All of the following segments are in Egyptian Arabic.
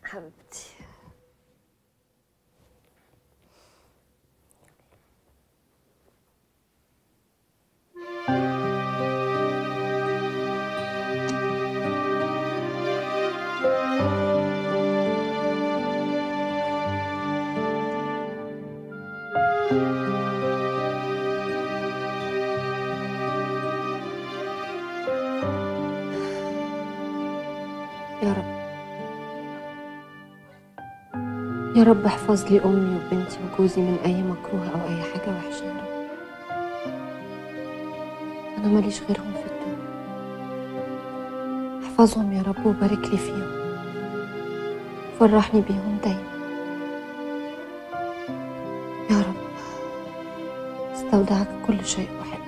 حبيبتي يا رب يا رب احفظ لي امي وبنتي وجوزي من اي مكروه او اي حاجه وحشه يا رب انا ماليش غيرهم في الدنيا احفظهم يا رب وبارك لي فيهم فرحني بيهم دايما يا رب استودعك كل شيء احب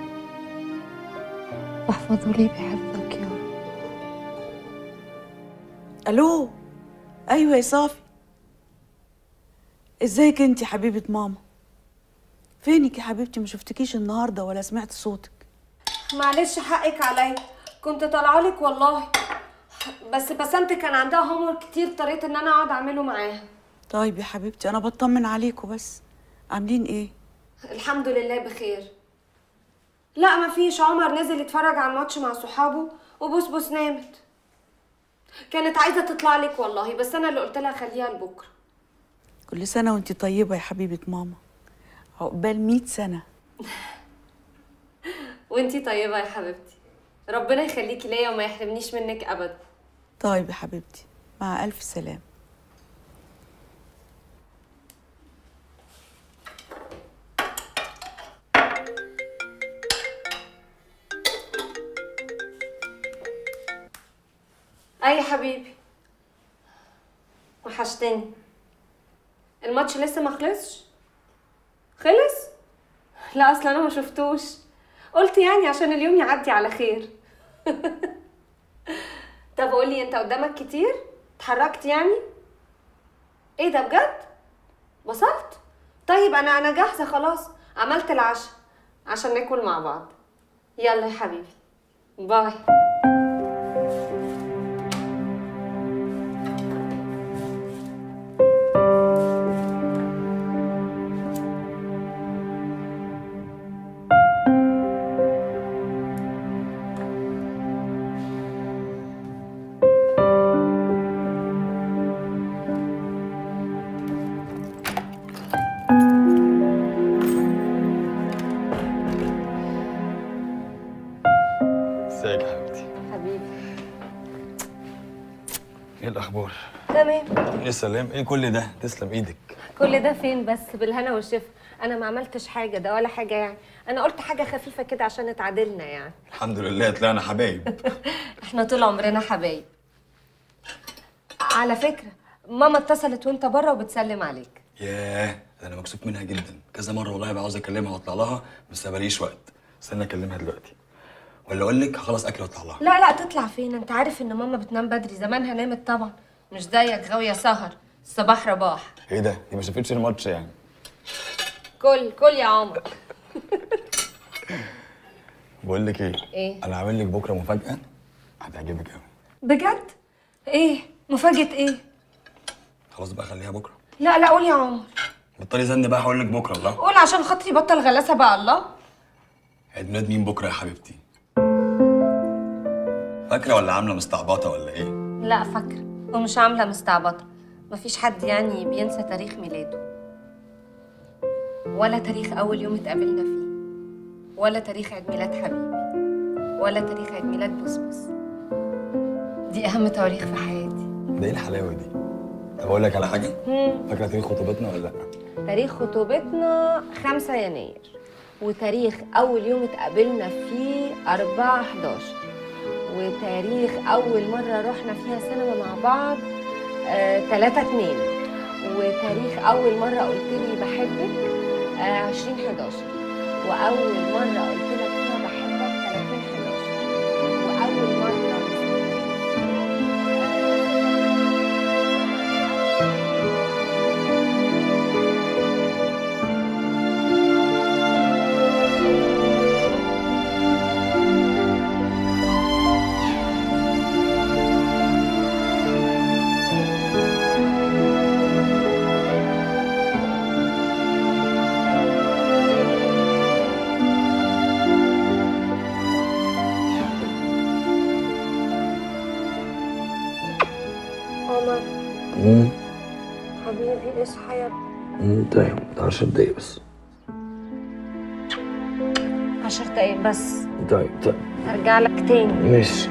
واحفظه لي بحفظك يا رب الو ايوه يا صافي ازيك انت حبيبه ماما فينك يا حبيبتي ما شفتكيش النهارده ولا سمعت صوتك معلش حقك عليا كنت طالعه لك والله بس بسنت كان عندها هومورك كتير اضطريت ان انا اقعد اعمله معاها طيب يا حبيبتي انا بطمن عليكم بس عاملين ايه الحمد لله بخير لا ما فيش عمر نزل يتفرج على الماتش مع صحابه وبسبس نامت كانت عايزه تطلع لك والله بس انا اللي قلت لها خليها لبكره كل سنه وانت طيبه يا حبيبه ماما عقبال 100 سنه وانتي طيبه يا حبيبتي ربنا يخليكي ليا وما يحرمنيش منك ابدا طيب يا حبيبتي مع الف سلام اي حبيبي وحشتني الماتش لسه ما خلصش خلص لا اصلا انا ما شفتوش قلت يعني عشان اليوم يعدي على خير طب قولي انت قدامك كتير اتحركت يعني ايه ده بجد وصلت طيب انا انا جاهزه خلاص عملت العشاء عشان ناكل مع بعض يلا يا حبيبي باي ازيك يا حبيبتي حبيبي ايه الاخبار تمام يا سلام ايه كل ده تسلم ايدك كل ده فين بس بالهنا والشفا انا ما عملتش حاجه ده ولا حاجه يعني انا قلت حاجه خفيفه كده عشان اتعادلنا يعني الحمد لله طلعنا حبايب احنا طول عمرنا حبايب على فكره ماما اتصلت وانت بره وبتسلم عليك ياه ده انا مكسوف منها جدا كذا مره والله بقى عاوز اكلمها واطلع لها بس ماليش وقت استنى اكلمها دلوقتي ولا اقول لك هخلص اكل واطلع لها لا لا تطلع فين انت عارف ان ماما بتنام بدري زمانها نامت طبعا مش زيك غاويه سهر الصباح رباح ايه ده دي ما شافتش الماتش يعني كل كل يا عمر بقول لك ايه ايه؟ انا عامل لك بكره مفاجاه هتعجبك قوي بجد ايه مفاجاه ايه خلاص بقى خليها بكره لا لا قول يا عمر بطلي زن بقى هقول لك بكره الله قول عشان خاطري بطل غلاسه بقى الله عيد ميلاد مين بكره يا حبيبتي فاكره ولا عامله مستعبطه ولا ايه لا فاكرة ومش عاملة مستعبطة مفيش حد يعني بينسى تاريخ ميلاده ولا تاريخ أول يوم اتقابلنا فيه ولا تاريخ عيد ميلاد حبيبي ولا تاريخ عيد ميلاد بسبس دي أهم تواريخ في حياتي ده ايه الحلاوه دي طب اقول لك على حاجه فاكره تاريخ خطوبتنا ولا لا تاريخ خطوبتنا 5 يناير وتاريخ أول يوم اتقابلنا فيه 4 11 وتاريخ أول مرة رحنا فيها سينما مع بعض آه 3 2 وتاريخ أول مرة قلت لي بحبك آه 20 11 وأول مرة قلت لك فيها بحبك 30 11 وأول مرة عمر امم حبيبي اصحى يا طيب 10 دقايق بس عشر دقايق بس طيب طيب هرجع لك تاني ماشي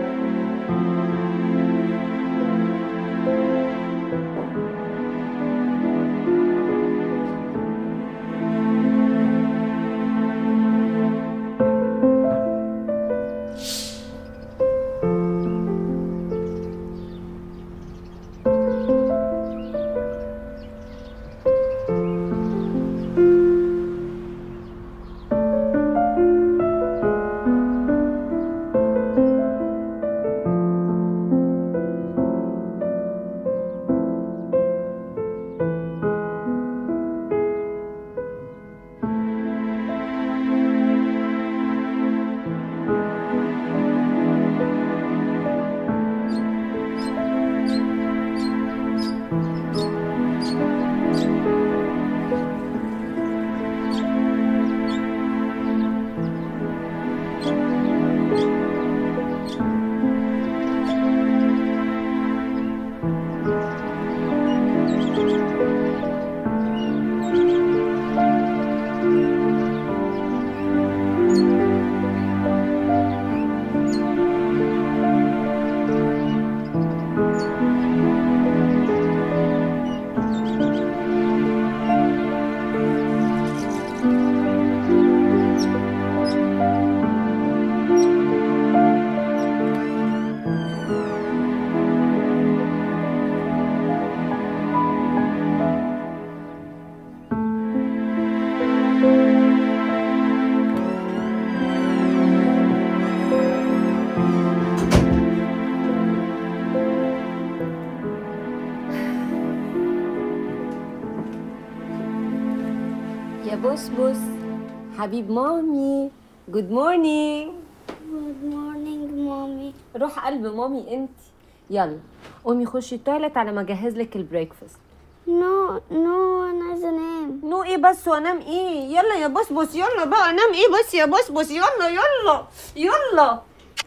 يا بوس بوس حبيب مامي جود مورنينج Good morning, mommy. روح قلب مامي انت يلا قومي خشي التواليت على ما اجهز لك البريكفاست No, no, أنا عايزة أنام. نو ايه بس وانام ايه يلا يا بوس بوس يلا بقى انام ايه بس يا بوس بوس يلا يلا يلا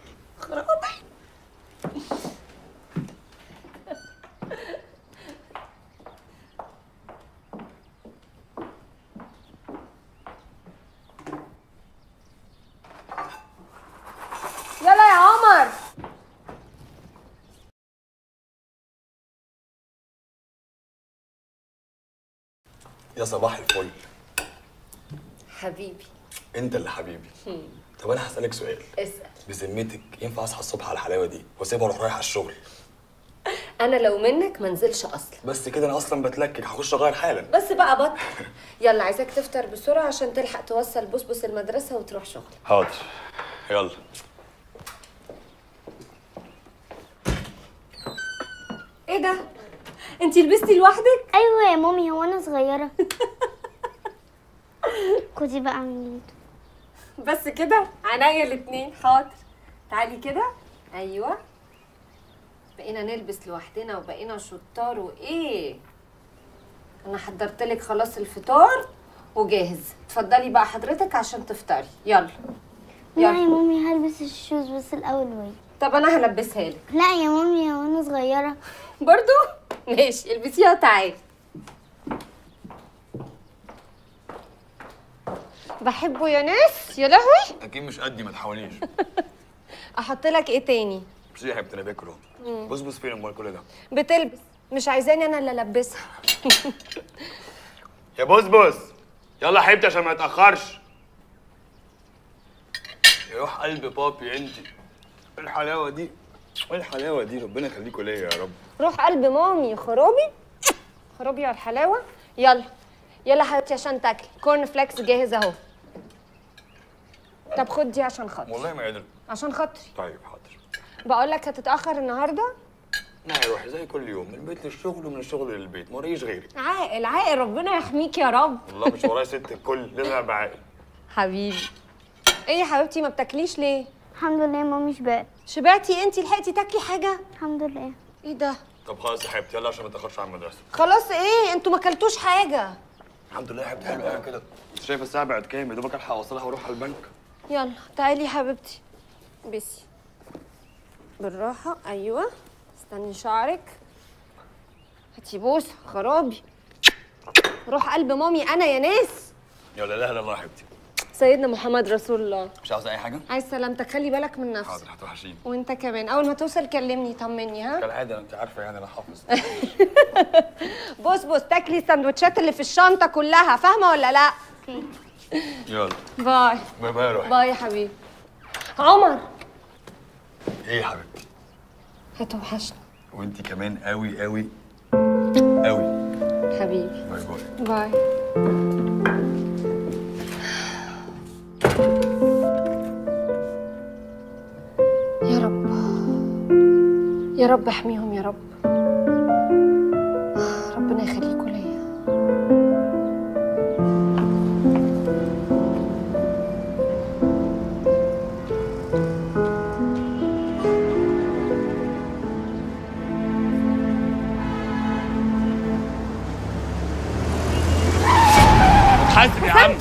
خرابي يلا يا عمر يا صباح الفل حبيبي انت اللي حبيبي طب انا هسألك سؤال اسأل بذمتك ينفع اصحى الصبح على الحلاوه دي واسيبها اروح رايح على الشغل انا لو منك ما انزلش اصلا بس كده انا اصلا بتلكك هخش اغير حالا بس بقى بطل يلا عايزاك تفطر بسرعه عشان تلحق توصل بصبص المدرسه وتروح شغل حاضر يلا ايه ده انتي لبستي لوحدك أيوة يا مامي هو أنا صغيرة. خدي بقى من بس كده عينيا الاتنين حاضر تعالي كده ايوه بقينا نلبس لوحدنا وبقينا شطار وايه انا حضرت لك خلاص الفطار وجاهز اتفضلي بقى حضرتك عشان تفطري يلا لا يا يلا مامي هلبس الشوز بس الأول وي. طب انا هلبسها لك لا يا مامي هو أنا صغيرة. برضو ماشي البسيها وتعالي بحبه يا ناس يا لهوي اكيد مش قدي ما تحاوليش احط لك ايه تاني مش يا حبيبتي انا باكل اهو بص بص فين امال كل ده بتلبس مش عايزاني انا اللي البسها يا بص بص يلا يا حبيبتي عشان ما نتاخرش يا روح قلب بابي انت ايه الحلاوه دي ايه الحلاوه دي ربنا يخليكوا ليا يا رب روح قلب مامي خرابي خرابي على الحلاوه يلا يلا حبيبتي عشان تاكلي كورن فليكس جاهز اهو طب خد دي عشان خاطري والله ما قادر عشان خاطري طيب حاضر بقول لك هتتاخر النهارده لا يا روحي زي كل يوم من البيت للشغل ومن الشغل للبيت ما وريش غيري عاقل عاقل ربنا يحميك يا رب والله مش ورايا ست الكل لازم ابقى عاقل حبيبي ايه يا حبيبتي ما بتاكليش ليه الحمد لله يا مامي شبعت. شبعتي انتي لحقتي تاكلي حاجه الحمد لله. ايه ده طب خلاص يا حبيبتي يلا عشان ما نتاخرش على المدرسه خلاص ايه انتوا ما اكلتوش حاجه الحمد لله يا حبيبتي حلو قوي كده انت شايفه الساعه بقت كام يا دوبك الحق اوصلها واروح على البنك يلا تعالي يا حبيبتي بسي بالراحة أيوة استني شعرك هاتي بوسه خرابي روح قلب مامي انا يا ناس يا لا لا لا يا حبيبتي سيدنا محمد رسول الله مش عاوزه اي حاجه عايز سلامتك خلي بالك من نفسك حاضر هتوحشيني وانت كمان اول ما توصل كلمني طمني ها كالعاده انت عارفه يعني انا حافظ بص بص تاكلي السندوتشات اللي في الشنطه كلها فاهمه ولا لا اوكي يلا باي باي باي يا روحي باي يا حبيبي عمر ايه يا حبيبتي هتوحشني وانت كمان قوي قوي قوي حبيبي باي باي باي يا رب يا رب احميهم يا رب ربنا يخليكوا ليا حاسب يا عم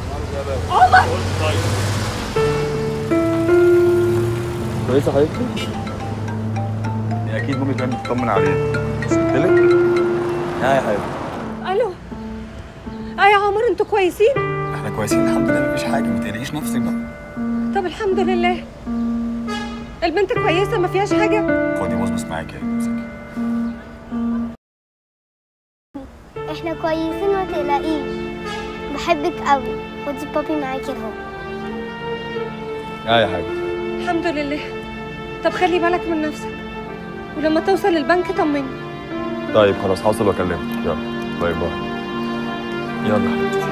كويسه حبيبتي دي اكيد مامي كانت بتطمن عليها مش قلت لك ها يا حبيبتي الو اه يا عمر انتوا كويسين احنا كويسين الحمد لله مفيش حاجه ما تقلقيش نفسك بقى طب الحمد لله البنت كويسه ما فيهاش حاجه خدي بصبص معاكي اهي امسكي احنا كويسين ما تقلقيش بحبك قوي خدي بابي معاكي اهو اه يا حبيبتي الحمد لله طب خلي بالك من نفسك ولما توصل البنك طمني طيب خلاص هوصل واكلمك يلا باي باي يلا حبيبتي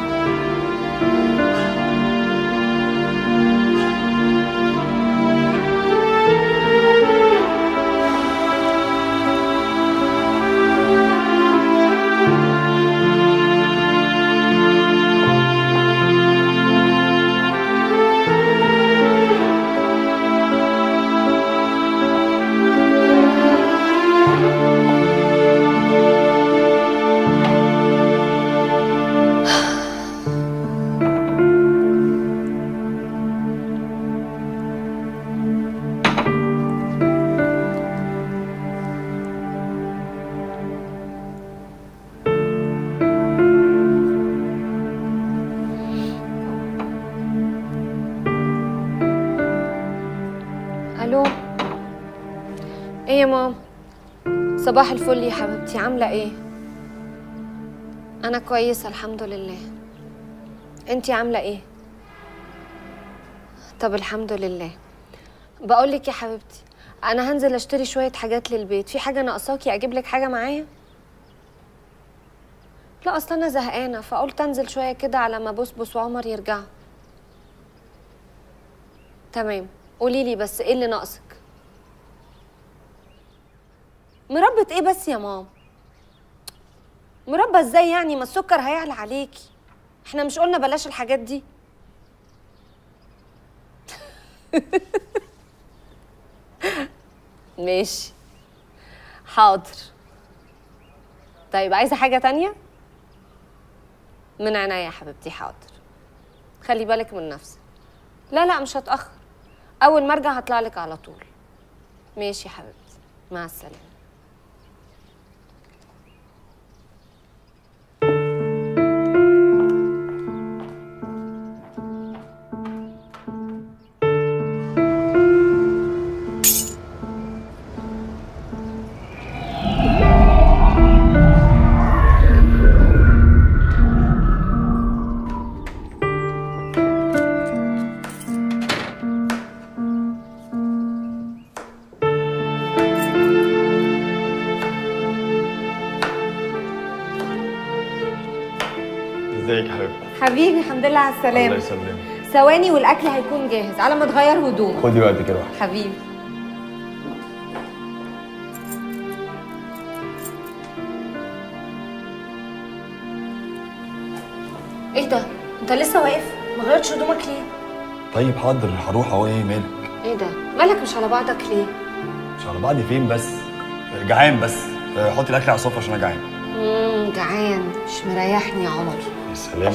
الو ايه يا ماما صباح الفل يا حبيبتي عامله ايه انا كويسه الحمد لله انتي عامله ايه طب الحمد لله بقول لك يا حبيبتي انا هنزل اشتري شويه حاجات للبيت في حاجه ناقصاكي اجيب لك حاجه معايا لا اصل انا زهقانه فقلت انزل شويه كده على ما بصبص وعمر يرجعوا تمام قولي لي بس ايه اللي ناقصك مربة ايه بس يا ماما مربى ازاي يعني ما السكر هيعلى عليكي احنا مش قلنا بلاش الحاجات دي ماشي حاضر طيب عايزه حاجه تانية من عينيا يا حبيبتي حاضر خلي بالك من نفسك لا لا مش هتاخر اول ما ارجع هطلع لك على طول ماشي يا حبيبتي مع السلامه ازيك يا حبيبتي حبيبي الحمد لله على الله السلامه يسلمك ثواني والاكل هيكون جاهز على ما تغير هدومك خدي وقتك يا روحي حبيبي ايه ده انت لسه واقف ما غيرتش هدومك ليه طيب حاضر هروح اهو ايه مالك ايه ده مالك مش على بعضك ليه مش على بعض فين بس جعان بس آه، حطي الاكل على السفره عشان انا جعان امم جعان مش مريحني يا عمر يا سلام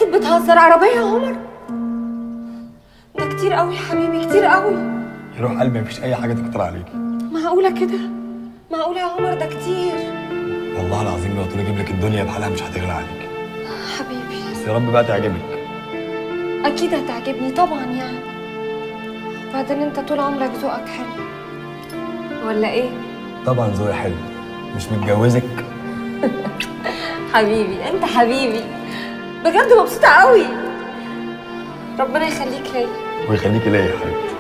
بتهزر عربيه يا عمر ده كتير قوي يا حبيبي كتير قوي يروح قلبي مفيش اي حاجه تكتر عليكي معقوله كده معقوله يا عمر ده كتير والله العظيم لو قلت له اجيب لك الدنيا بحالها مش هتغلى عليك حبيبي بس يا رب بقى تعجبك اكيد هتعجبني طبعا يعني بعدين انت طول عمرك ذوقك حلو ولا ايه طبعا ذوقي حلو مش متجوزك حبيبي انت حبيبي بجد مبسوطه قوي ربنا يخليك ليا ويخليكي ليا يا حبيبتي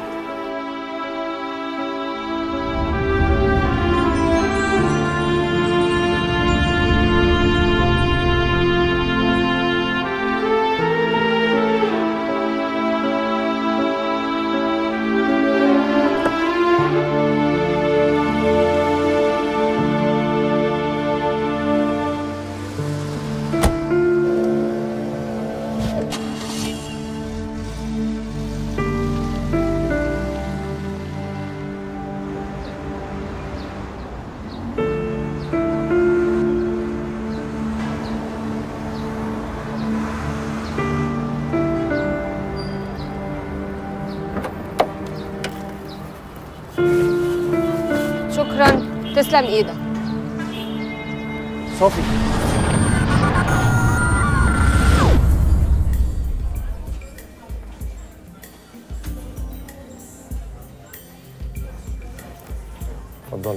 شكرا تسلم ايدك صافي اتفضلي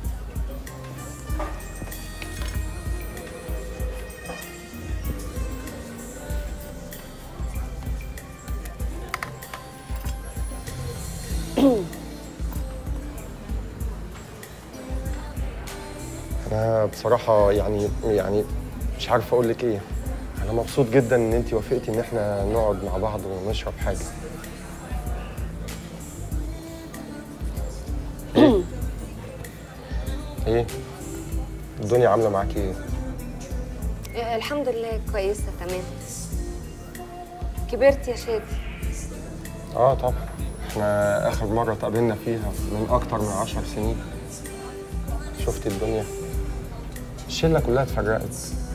انا بصراحه يعني يعني مش عارف اقول لك ايه انا مبسوط جدا ان انت وافقتي ان احنا نقعد مع بعض ونشرب حاجه ايه ايه الدنيا عامله معاكي ايه آه، الحمد لله كويسه تمام كبرت يا شادي اه طبعا احنا اخر مره اتقابلنا فيها من اكتر من عشر سنين شفتي الدنيا الشله كلها اتفرقت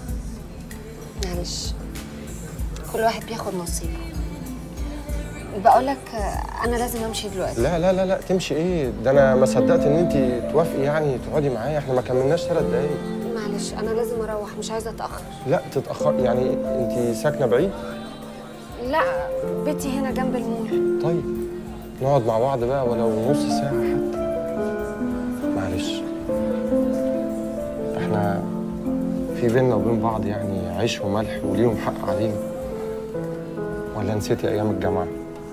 معلش كل واحد بياخد نصيبه بقول لك انا لازم امشي دلوقتي لا لا لا لا تمشي ايه ده انا ما صدقت ان انت توافقي يعني تقعدي معايا احنا ما كملناش ثلاث دقايق معلش انا لازم اروح مش عايزه اتاخر لا تتاخر يعني انت ساكنه بعيد لا بيتي هنا جنب المول طيب نقعد مع بعض بقى ولو نص ساعه حتى معلش احنا في بيننا وبين بعض يعني عيش وملح وليهم حق علينا ولا نسيتي ايام الجامعه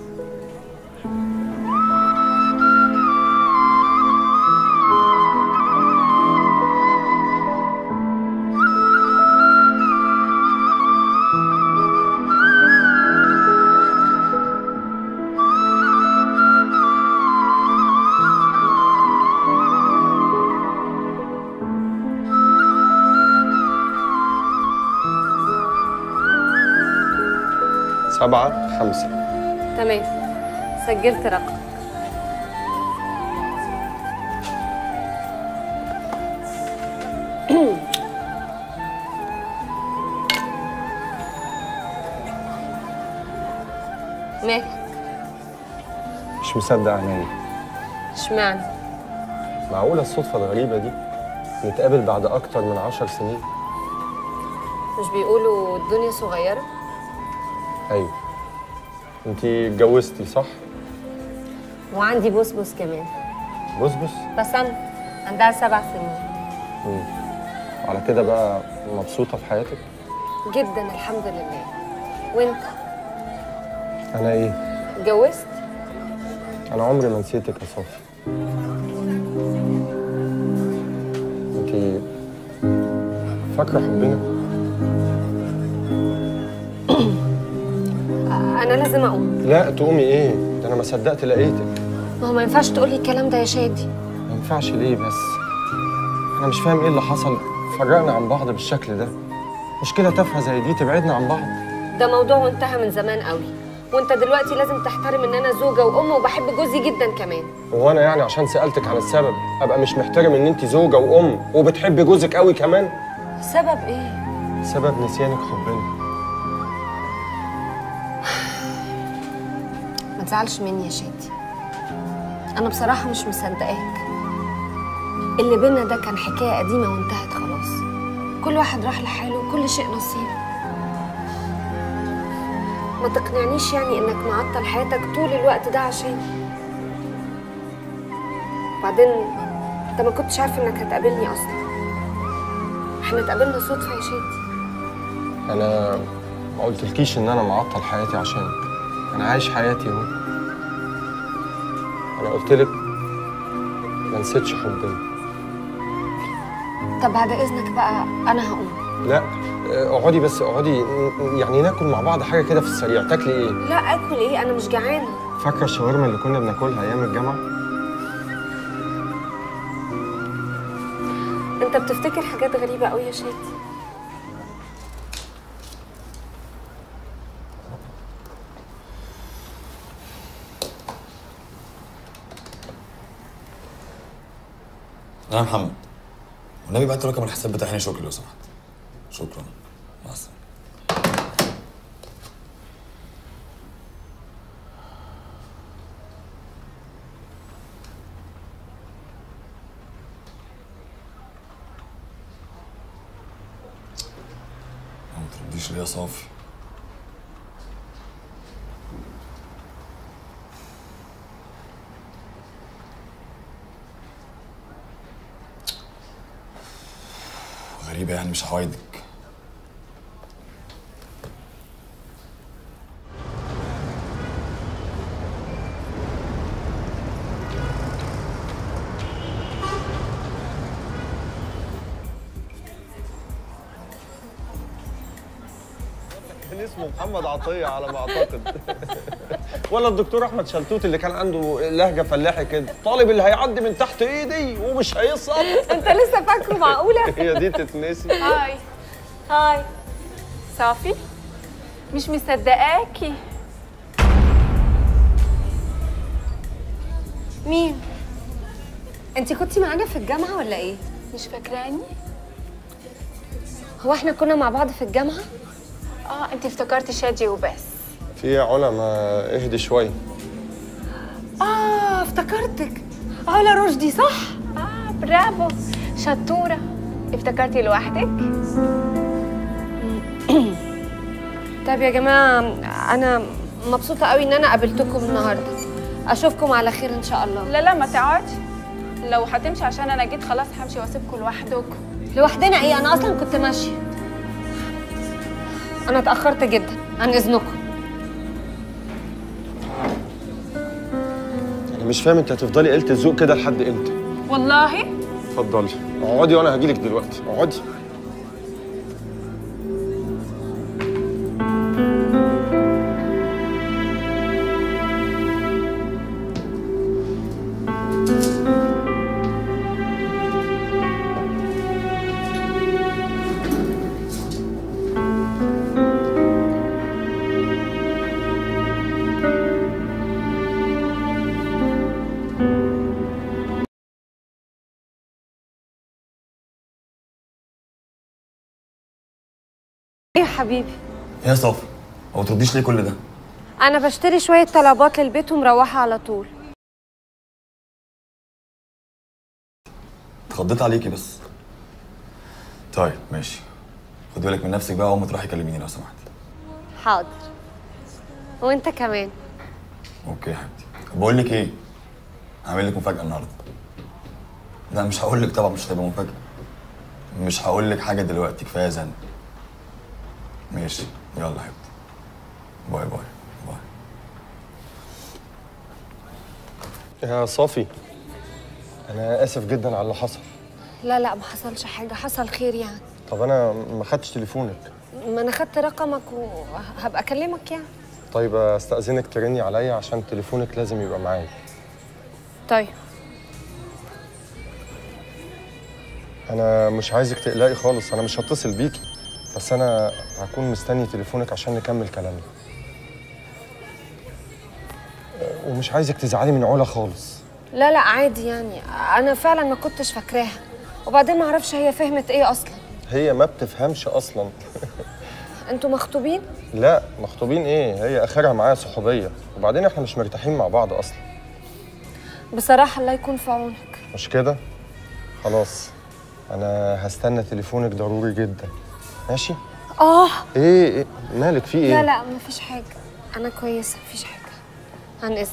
سبعة خمسة تمام سجلت رقم مالك مش مصدق عينيا اشمعنى معقولة الصدفة الغريبة دي نتقابل بعد أكتر من عشر سنين مش بيقولوا الدنيا صغيره أيوة أنتي اتجوزتي صح؟ وعندي بوسبوس كمان بصبص بس انا عندها سبع سنين مم. على كده بقى مبسوطة في حياتك؟ جدا الحمد لله وانت أنا إيه؟ اتجوزت أنا عمري ما نسيتك يا صافي أنتي فاكرة حبنا؟ انا لازم اقوم لا تقومي إيه؟ ده أنا ما صدقت لقيتك ما هو ما ينفعش تقولي الكلام ده يا شادي ما ينفعش ليه بس انا مش فاهم ايه اللي حصل فرقنا عن بعض بالشكل ده مشكله تافهه زي دي تبعدنا عن بعض ده موضوع وانتهى من زمان قوي وانت دلوقتي لازم تحترم ان انا زوجه وام وبحب جوزي جدا كمان هو انا يعني عشان سالتك عن السبب ابقى مش محترم ان انت زوجه وام وبتحبي جوزك قوي كمان سبب ايه سبب نسيانك حبنا تزعلش مني يا شادي انا بصراحه مش مصدقاك اللي بينا ده كان حكايه قديمه وانتهت خلاص كل واحد راح لحاله وكل شيء نصيب ما تقنعنيش يعني انك معطل حياتك طول الوقت ده عشاني بعدين انت ما كنتش عارف انك هتقابلني اصلا احنا اتقابلنا صدفه يا شادي انا ما قلتلكيش ان انا معطل حياتي عشانك انا عايش حياتي اهو انا قلتلك ما نسيتش حبنا طب بعد اذنك بقى انا هقوم لا آه، اقعدي بس اقعدي ن- يعني ناكل مع بعض حاجه كده في السريع تاكلي ايه لا اكل ايه انا مش جعانه فاكره الشاورما اللي كنا بناكلها ايام الجامعه انت بتفتكر حاجات غريبه قوي يا شادي انا محمد والنبي بعت رقم الحساب بتاع هاني شكري لو سمحت شكرا مع السلامه ما ترديش ليه يا صافي غريبة يعني مش هوايدك كان اسمه محمد عطيه على ما اعتقد ولا الدكتور احمد شلتوت اللي كان عنده لهجه فلاحي كده طالب اللي هيعدي من تحت ايدي ومش هيسقط انت لسه فاكره معقوله هي دي تتنسي هاي هاي صافي مش مصدقاكي مين انت كنتي معانا في الجامعه ولا ايه مش فاكراني هو احنا كنا مع بعض في الجامعه اه انت افتكرتي شادي وبس في يا علا ما اهدي شويه اه افتكرتك علا رشدي صح اه برافو شطوره افتكرتي لوحدك طيب يا جماعه انا مبسوطه قوي ان انا قابلتكم النهارده اشوفكم على خير ان شاء الله لا لا ما تقعدش لو هتمشي عشان انا جيت خلاص همشي واسيبكم لوحدكم لوحدنا ايه انا اصلا كنت ماشيه انا اتاخرت جدا عن اذنكم انا مش فاهم انت هتفضلي قلة الذوق كده لحد امتى والله اتفضلي اقعدي وانا هجيلك دلوقتي اقعدي ايه يا حبيبي يا صافي هو ترديش ليه كل ده انا بشتري شويه طلبات للبيت ومروحه على طول اتخضيت عليكي بس طيب ماشي خد بالك من نفسك بقى اول ما تروحي كلميني لو سمحت حاضر وانت كمان اوكي يا حبيبتي بقول لك ايه هعمل لك مفاجاه النهارده لا مش هقول لك طبعا مش هتبقى مفاجاه مش هقول لك حاجه دلوقتي كفايه زن ماشي يلا يا حبيبتي باي باي باي يا صافي انا اسف جدا على اللي حصل لا لا ما حصلش حاجه حصل خير يعني طب انا ما خدتش تليفونك ما انا خدت رقمك وهبقى اكلمك يعني طيب استاذنك ترني عليا عشان تليفونك لازم يبقى معايا طيب انا مش عايزك تقلقي خالص انا مش هتصل بيكي بس انا هكون مستني تليفونك عشان نكمل كلامنا أه، ومش عايزك تزعلي من علا خالص لا لا عادي يعني انا فعلا ما كنتش فاكراها وبعدين ما اعرفش هي فهمت ايه اصلا هي ما بتفهمش اصلا انتوا مخطوبين لا مخطوبين ايه هي اخرها معايا صحوبيه وبعدين احنا مش مرتاحين مع بعض اصلا بصراحه الله يكون في عونك مش كده خلاص انا هستنى تليفونك ضروري جدا ماشي اه ايه, إيه؟ مالك في ايه لا لا مفيش حاجه انا كويسه مفيش حاجه عن اذنك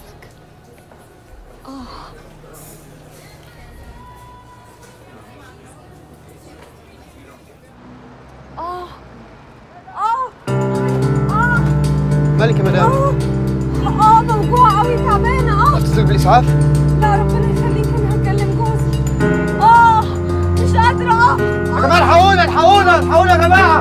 مالك يا مدام؟ اه موجوعه قوي تعبانه اه اتصل بالاسعاف؟ لا ربنا يخليك انا هكلم جوزي اه مش قادره اه يا جماعه الحقونا الحقونا الحقونا يا جماعه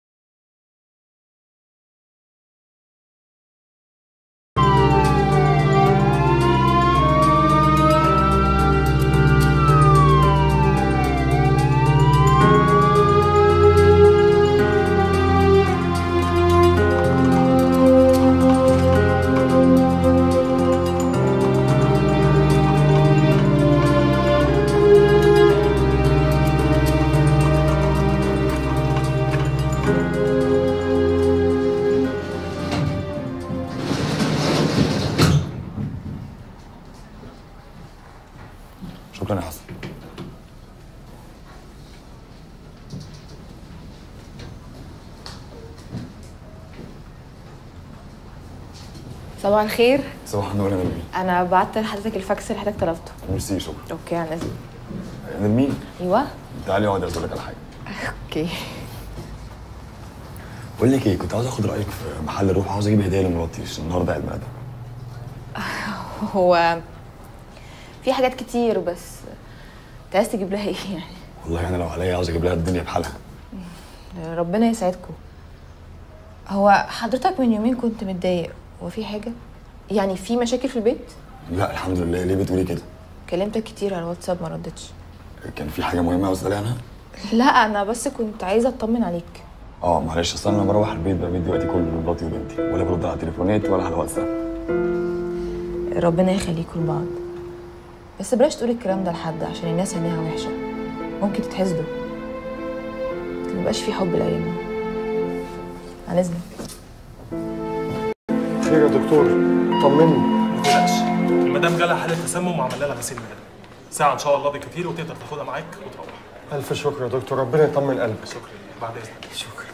شكرا يا حسن صباح الخير صباح النور يا نرمين انا بعت لحضرتك الفاكس اللي حضرتك طلبته ميرسي شكرا اوكي على اذنك نرمين ايوه تعالي اقعد اقول لك على حاجه اوكي بقول لك ايه كنت عاوز اخد رايك في محل الروح عاوز اجيب هديه لمراتي عشان النهارده عيد ميلادها هو في حاجات كتير بس انت عايز تجيب لها ايه يعني والله انا لو عليا عاوز اجيب لها الدنيا بحالها ربنا يسعدكم هو حضرتك من يومين كنت متضايق هو في حاجه يعني في مشاكل في البيت لا الحمد لله ليه بتقولي كده كلمتك كتير على الواتساب ما ردتش كان في حاجه مهمه عاوز اسالها عنها لا انا بس كنت عايزه اطمن عليك اه معلش اصل انا بروح البيت بمد وقتي كله لمراتي وبنتي ولا برد على تليفونات ولا على واتساب ربنا يخليكم لبعض بس بلاش تقولي الكلام ده لحد عشان الناس عينيها وحشه ممكن تتحسدوا ميبقاش في حب الايام دي عن اذنك خير يا دكتور طمني ما تقلقش المدام جالها حاله تسمم وعمل لها غسيل مدام ساعه ان شاء الله بكتير وتقدر تاخدها معاك وتروح الف شكر يا دكتور ربنا يطمن قلبك شكرا بعد اذنك شكرا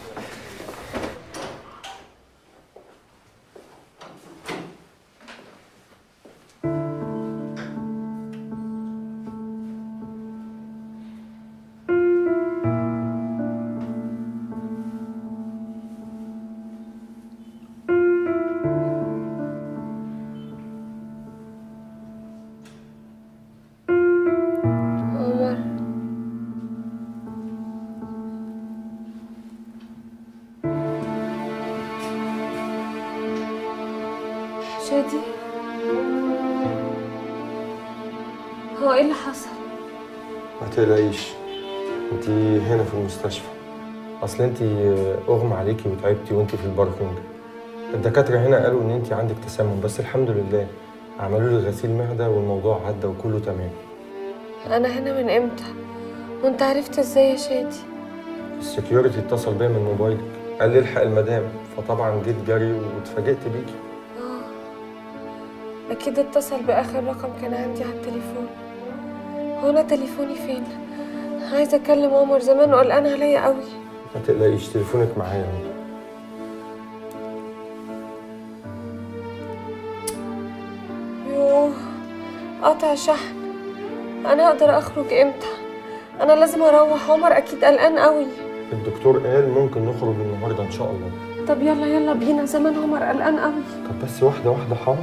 عمر شادي هو ايه اللي حصل ما تقلقيش انت هنا في المستشفى اصل انت اغمى عليكي وتعبتي وانت في الباركنج الدكاتره هنا قالوا ان انت عندك تسمم بس الحمد لله عملوا لي غسيل معده والموضوع عدى وكله تمام انا هنا من امتى وانت عرفت ازاي يا شادي السكيورتي اتصل بيا من موبايلك قال لي الحق المدام فطبعا جيت جري واتفاجئت بيكي اه اكيد اتصل باخر رقم كان عندي على التليفون هو انا تليفوني فين عايزه اكلم عمر زمان وقلقان عليا قوي ما تقلقيش تليفونك معايا اهو يوه قطع شحن انا اقدر اخرج امتى انا لازم اروح عمر اكيد قلقان قوي الدكتور قال ممكن نخرج النهارده ان شاء الله طب يلا يلا بينا زمان عمر قلقان قوي طب بس واحده واحده حاضر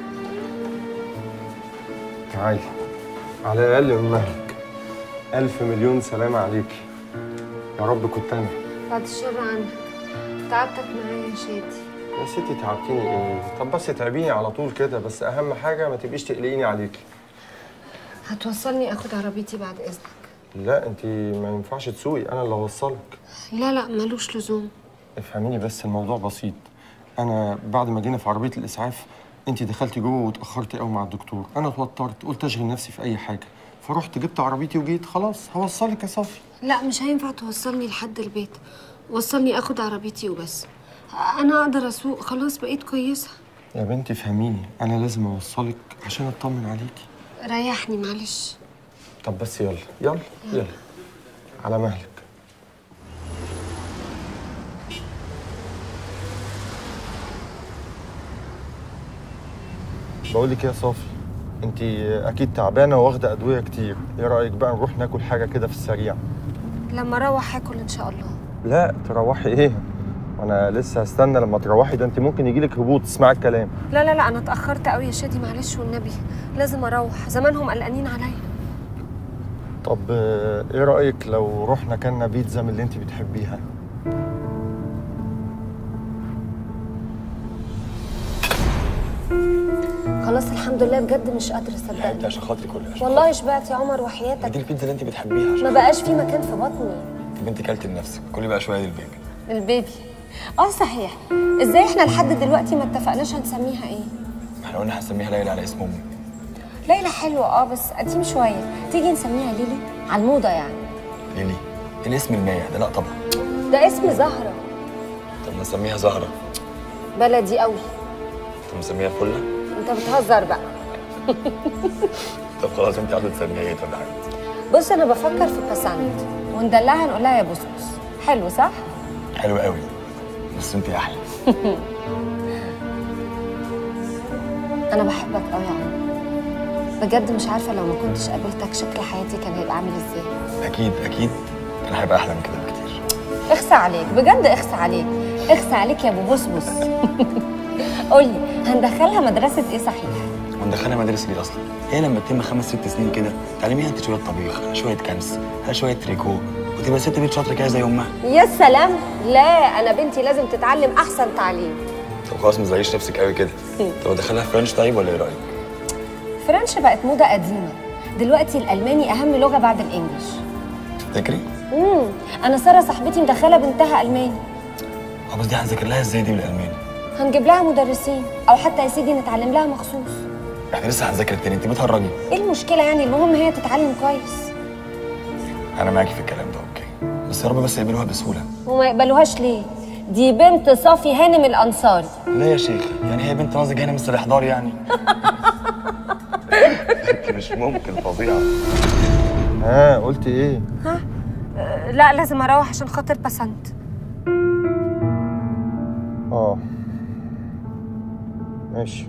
تعالي على الاقل من مهلك الف مليون سلامه عليكي يا رب كنت انا بعد الشر عنك تعبتك معايا يا شادي يا ستي تعبتيني ايه طب بس تعبيني على طول كده بس اهم حاجه ما تبقيش تقلقيني عليكي هتوصلني اخد عربيتي بعد اذنك لا انت ما ينفعش تسوقي انا اللي هوصلك لا لا ملوش لزوم افهميني بس الموضوع بسيط انا بعد ما جينا في عربيه الاسعاف انت دخلتي جوه واتاخرتي قوي مع الدكتور انا اتوترت قلت اشغل نفسي في اي حاجه فرحت جبت عربيتي وجيت خلاص هوصلك يا صافي لا مش هينفع توصلني لحد البيت وصلني اخد عربيتي وبس انا اقدر اسوق خلاص بقيت كويسه يا بنتي فهميني انا لازم اوصلك عشان اطمن عليكي ريحني معلش طب بس يلا يلا يلا على مهلك بقول لك يا صافي انت اكيد تعبانه واخده ادويه كتير ايه رايك بقى نروح ناكل حاجه كده في السريع لما اروح هاكل ان شاء الله لا تروحي ايه وانا لسه هستنى لما تروحي ده انت ممكن يجيلك هبوط تسمعي الكلام لا لا لا انا اتاخرت قوي يا شادي معلش والنبي لازم اروح زمانهم قلقانين عليا طب آه، ايه رايك لو رحنا كلنا بيتزا من اللي انت بتحبيها خلاص الحمد لله بجد مش قادره يا حبيبتي اصدقني عشان خاطري كلها عشان والله شبعت يا عمر دي وحياتك البيتزا اللي انت بتحبيها عشان ما بقاش في مكان في بطني طب انت كلت لنفسك كلي بقى شويه للبيبي البيبي اه صحيح ازاي احنا لحد دلوقتي ما اتفقناش هنسميها ايه احنا قلنا هنسميها ليلى على اسم امي ليلى حلوه اه بس قديم شويه تيجي نسميها ليلي على الموضه يعني ليلي الاسم المايع ده لا طبعا ده اسم زهره طب نسميها زهره بلدي قوي طب نسميها فله انت بتهزر بقى طب خلاص انت عايزه تسميها ايه طب يا حبيبتي بص انا بفكر في باسنت وندلعها نقول لها يا بسبس حلو صح حلوه قوي بس انت احلى انا بحبك قوي يا عمر بجد مش عارفه لو ما كنتش قابلتك شكل حياتي كان هيبقى عامل ازاي اكيد اكيد كان هيبقى احلى من كده بكتير اخسى عليك بجد اخسى عليك اخسى عليك يا ابو بسبس قولي هندخلها مدرسه ايه صحيح وندخلها مدارس ليه اصلا هي لما تتم خمس ست سنين كده تعلميها انت شويه طبيخ على شويه كنس على شويه تريكو وتبقى ست بيت شاطره كده زي امها يا سلام لا انا بنتي لازم تتعلم احسن تعليم طب خلاص ما تزعليش نفسك قوي كده طب ادخلها فرنش طيب ولا ايه رايك فرنش بقت موضه قديمه دلوقتي الالماني اهم لغه بعد الانجليش تفتكري امم انا ساره صاحبتي مدخله بنتها الماني اه بس دي هنذاكر لها ازاي دي بالالماني هنجيب لها مدرسين او حتى يا سيدي نتعلم لها مخصوص احنا لسه هنذاكر تاني انت بتهرجي ايه المشكله يعني المهم هي تتعلم كويس انا معاكي في الكلام ده اوكي بس يا رب بس يقبلوها بسهوله وما يقبلوهاش ليه دي بنت صافي هانم الانصاري لا يا شيخ يعني هي بنت ناظر هنا مستر احضار يعني انت مش ممكن فظيعه ها قلت ايه أه لا لازم اروح عشان خاطر بسنت اه ماشي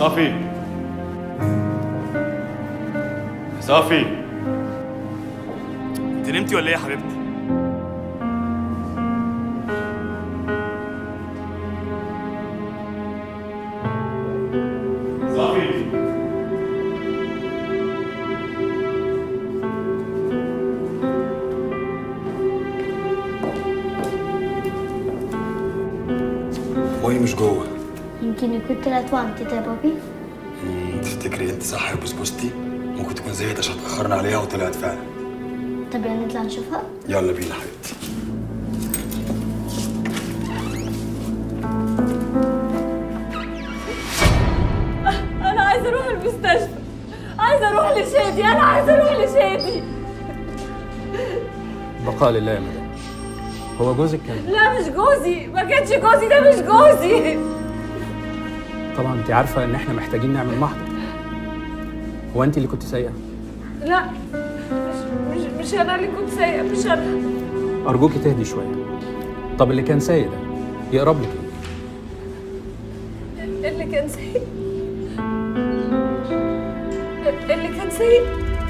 صافي صافي انت نمتي ولا ايه يا حبيبتي؟ صافي مي مش جوه يمكن يكون طلعت وعنتت يا بابي مم، تفتكري انت صح يا بسبوستي ممكن تكون زهقت عشان اتاخرنا عليها وطلعت فعلا طب يلا نطلع نشوفها يلا بينا حبيبتي انا عايزه اروح المستشفى عايزه اروح لشادي انا عايزه اروح لشادي بقاء لله يا مدام هو جوزك كان لا مش جوزي ما كانش جوزي ده مش جوزي طبعا انت عارفه ان احنا محتاجين نعمل محضر هو انت اللي كنت سايقه لا مش مش مش انا اللي كنت سايقه مش انا ارجوكي تهدي شويه طب اللي كان سايق ده يقرب لك ايه اللي كان سايق اللي كان سايق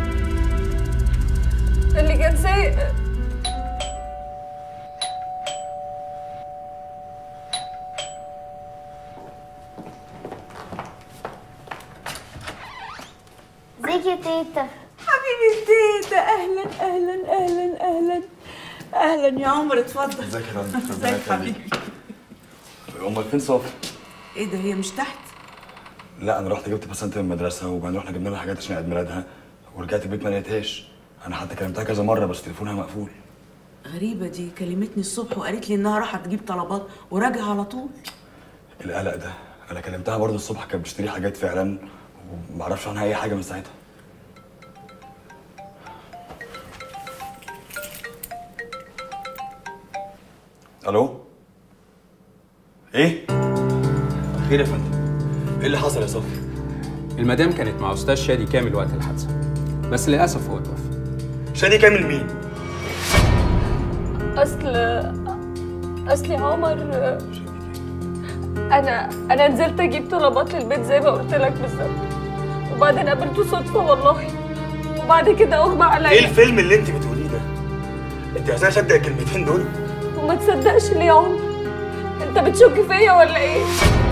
اللي كان سايق ازيك يا تيتا حبيبي تيتا اهلا اهلا اهلا اهلا اهلا يا عمر اتفضل ازيك يا فندم ربنا ازيك يخليك. حبيبي امال فين صافي؟ ايه ده هي مش تحت لا انا رحت جبت بسنت من المدرسه وبعدين رحنا جبنا لها حاجات عشان عيد ميلادها ورجعت البيت ما لقيتهاش انا حتى كلمتها كذا مره بس تليفونها مقفول غريبه دي كلمتني الصبح وقالت لي انها راحت تجيب طلبات وراجعه على طول القلق ده انا كلمتها برضه الصبح كانت بتشتري حاجات فعلا ومعرفش عنها اي حاجه من ساعتها الو ايه خير يا فندم ايه اللي حصل يا صافي المدام كانت مع استاذ شادي كامل وقت الحادثه بس للاسف هو توفى شادي كامل مين اصل اصل يا عمر انا انا نزلت اجيب طلبات للبيت زي ما قلت لك بالظبط وبعدين قابلته صدفه والله وبعد كده اغمى عليا ايه الفيلم اللي انت بتقوليه ده انت عايزاني اصدق الكلمتين دول وما تصدقش ليه يا عمر انت بتشك فيا ولا ايه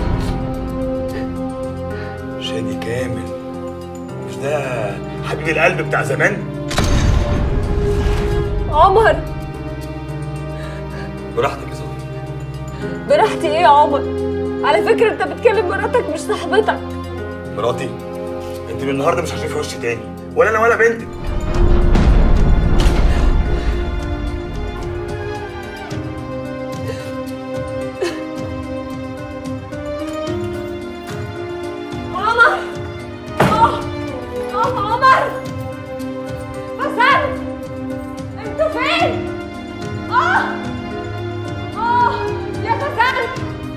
شادي كامل مش ده حبيب القلب بتاع زمان عمر براحتك يا صافي براحتي ايه يا عمر على فكره انت بتكلم مراتك مش صاحبتك مراتي انت من النهارده مش هتشوفي وشي تاني ولا انا ولا بنتك عمر اه اه عمر حسن انتوا فين اه اه يا حسن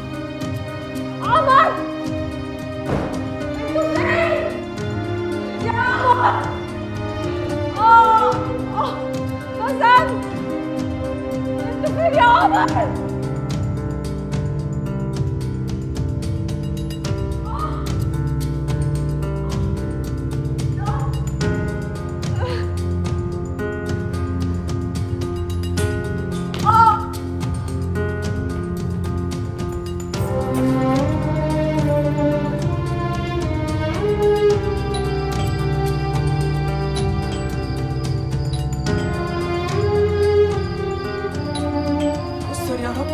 عمر انتوا فين يا عمر اه اه حسن انتوا فين يا عمر اه استر يا رب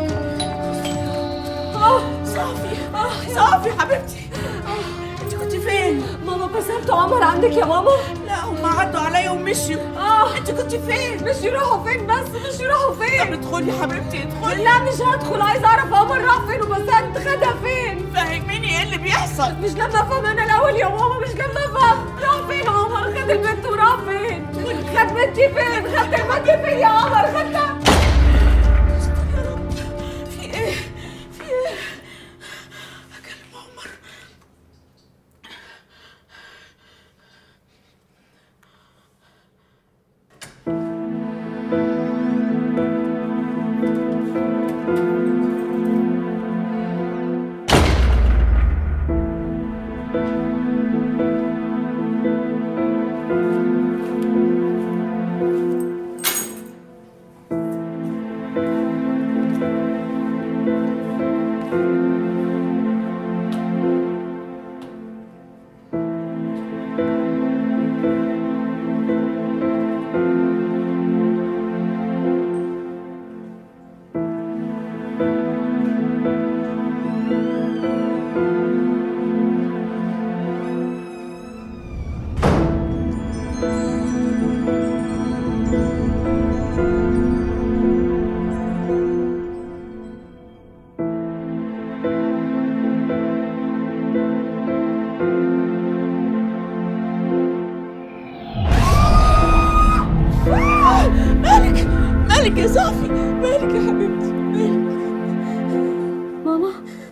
اه صافي صافي حبيبتي انت كنت فين؟ ماما بسنت عمر عندك يا ماما لا هم عدوا عليا ومشيوا اه انت كنت فين؟ مش يروحوا فين بس مش يروحوا طب فين ادخلي حبيبتي ادخلي لا مش هدخل عايزه اعرف عمر راح فين وبسنت خدها فين فهميني ايه اللي بيحصل مش لما افهم انا الاول يا ماما مش لما افهم راح فين عمر خد البنت وراح فين خد بنتي فين خدت البنت فين يا عمر خدتها يا رب في ايه؟ في ايه؟ اكلم عمر مالك يا صافي مالك يا حبيبتي مالك ماما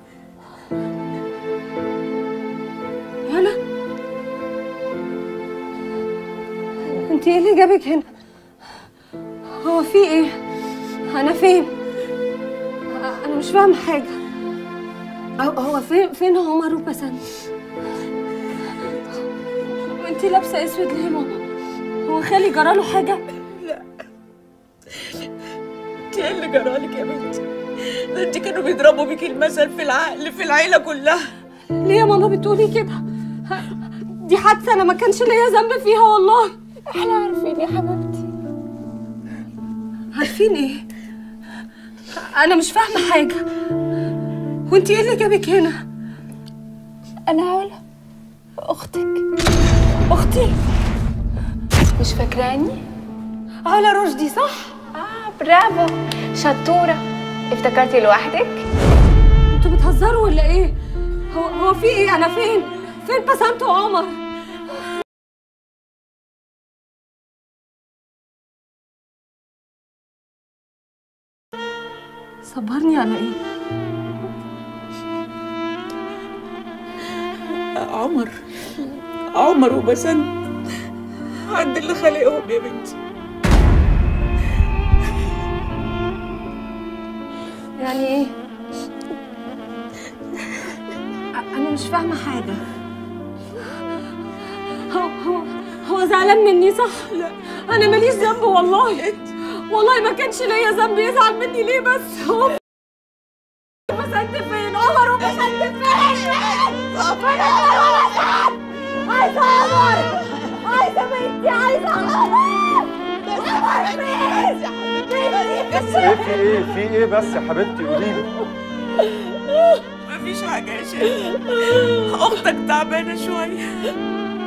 هلا انت ايه اللي جابك هنا هو في ايه انا فين أ- انا مش فاهمه حاجه هو هو فين فين عمر وبسنت وانت لابسه اسود ليه يا ماما هو خالي جراله حاجه انت ايه اللي جرالك يا بنتي ده انت كانوا بيضربوا بيك المثل في العقل في العيله كلها ليه يا ماما بتقولي كده دي حادثه انا ما كانش ليا ذنب فيها والله احنا عارفين يا حبيبتي عارفين ايه انا مش فاهمه حاجه وانت ايه اللي جابك هنا انا علا اختك اختي مش فاكراني علا رشدي صح اه برافو شطوره افتكرتي لوحدك انتوا بتهزروا ولا ايه هو هو في ايه انا فين فين بسنت وعمر صبرني على ايه عمر عمر وبسنت عند اللي خلقهم يا بنتي يعني ايه أ- انا مش فاهمه حاجه هو هو هو زعلان مني صح لا انا ماليش ذنب والله والله ما كانش ليا ذنب يزعل مني ليه بس هو بسنت فين عمر وبسنت فين فين عمر وبسنت عايزه عمر عايزه بنتي عايزه عمر عمر فين بس ايه في ايه في ايه بس يا حبيبتي قولي لي مفيش حاجه يا شيخ اختك تعبانه شويه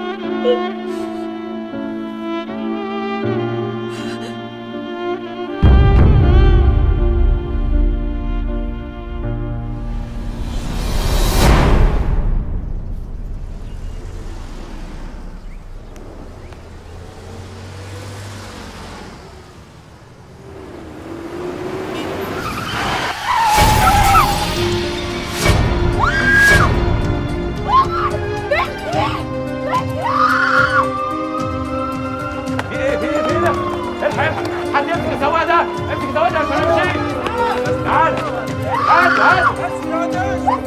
في ايه في ايه في ايه ده؟ الحق الحق حد يمسك السواق ده امسك السواق ده عشان امشي تعال تعال تعال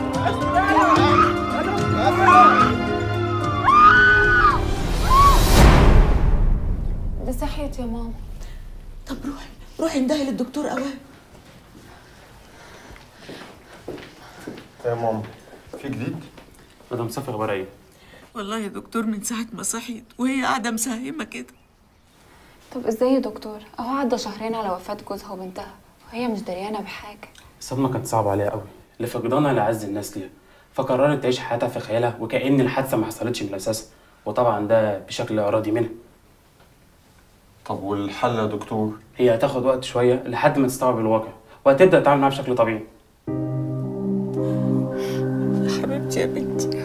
دي صحيت يا ماما طب روحي روحي اندهي للدكتور اوام يا ماما في جديد مدام صفي اخبارها ايه؟ والله يا دكتور من ساعه ما صحيت وهي قاعده مساهمه كده طب ازاي يا دكتور اهو عدى شهرين على وفاه جوزها وبنتها وهي مش دريانه بحاجه الصدمة كانت صعبة عليها قوي لفقدانها لأعز الناس ليها فقررت تعيش حياتها في خيالها وكأن الحادثة ما حصلتش من أساسها وطبعا ده بشكل إرادي منها طب والحل يا دكتور هي هتاخد وقت شوية لحد ما تستوعب الواقع وهتبدأ تتعامل معاه بشكل طبيعي حبيبتي يا بنتي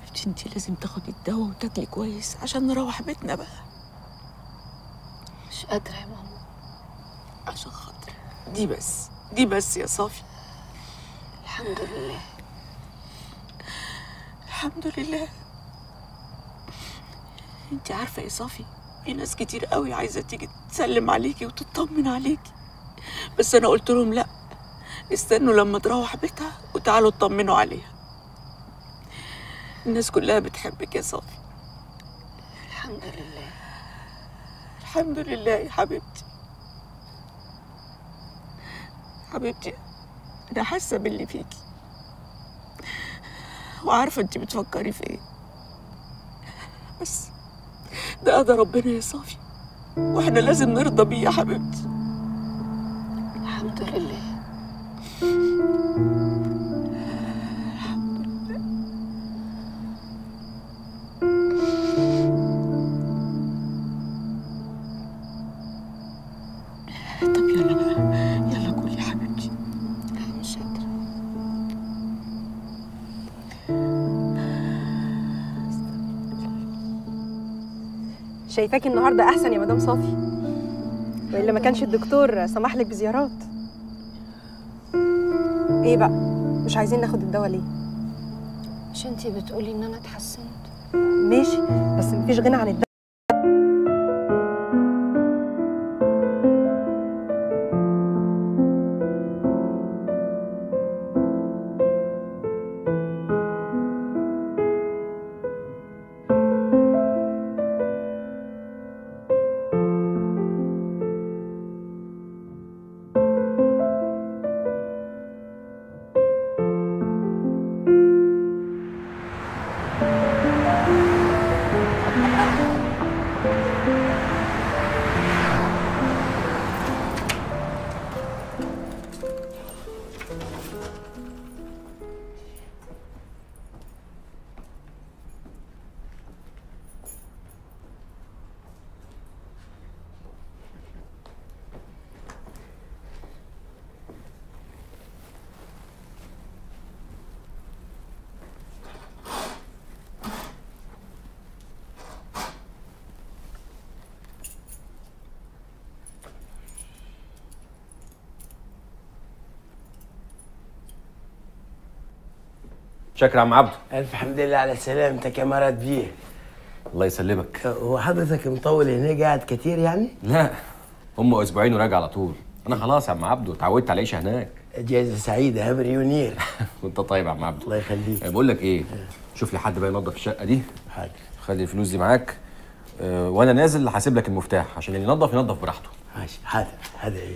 حبيبتي انت لازم تاخدي الدواء وتاكلي كويس عشان نروح بيتنا بقى مش قادرة يا ماما عشان خاطر دي بس دي بس يا صافي الحمد لله الحمد لله انت عارفة يا صافي في ناس كتير قوي عايزة تيجي تسلم عليكي وتطمن عليكي بس انا قلت لهم لا استنوا لما تروح بيتها وتعالوا اطمنوا عليها الناس كلها بتحبك يا صافي الحمد لله الحمد لله يا حبيبتي حبيبتي انا حاسه باللي فيكي وعارفه انت بتفكري في ايه بس ده قدر ربنا يا صافي واحنا لازم نرضى بيه يا حبيبتي الحمد لله طب يلا بقى يلا كلي يا حبيبتي لا مش قادرة شايفاكي النهارده احسن يا مدام صافي والا ما كانش الدكتور سمح لك بزيارات ايه بقى مش عايزين ناخد الدواء ليه مش انتي بتقولي ان انا اتحسنت ماشي بس مفيش غنى عن الدواء شكرا يا عم عبده ألف حمد لله على سلامتك يا مراد بيه الله يسلمك هو حضرتك مطول هنا قاعد كتير يعني؟ لا هم اسبوعين وراجع على طول انا خلاص يا عم عبده اتعودت على العيشه هناك جايزة سعيدة يا مليونير وانت طيب يا عم عبده الله يخليك بقول لك ايه شوف لي حد بقى ينظف الشقه دي حاضر خلي الفلوس دي معاك أه وانا نازل هسيب لك المفتاح عشان اللي ينظف ينظف براحته ماشي حاضر حاضر ايه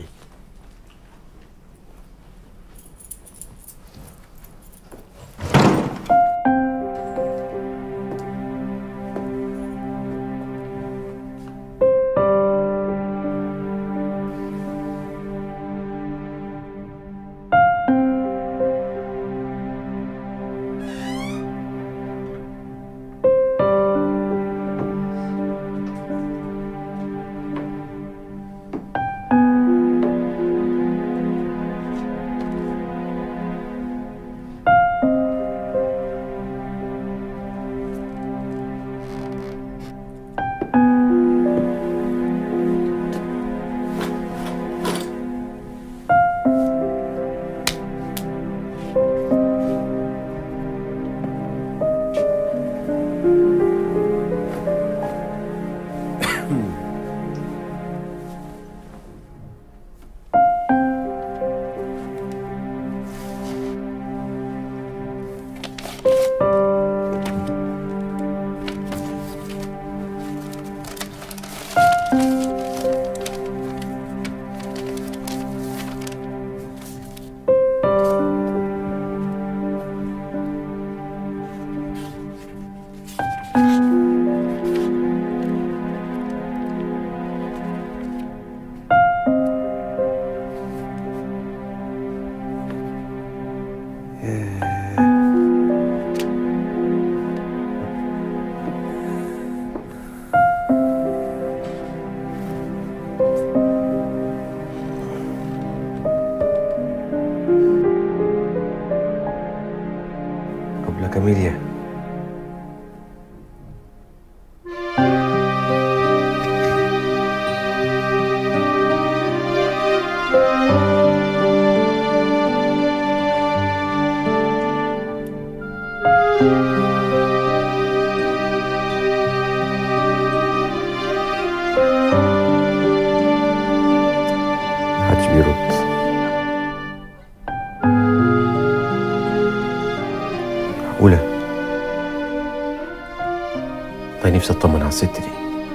والله نفسي اطمن على الست دي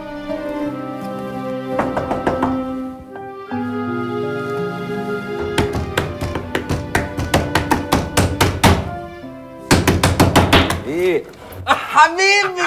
ايه حبيبي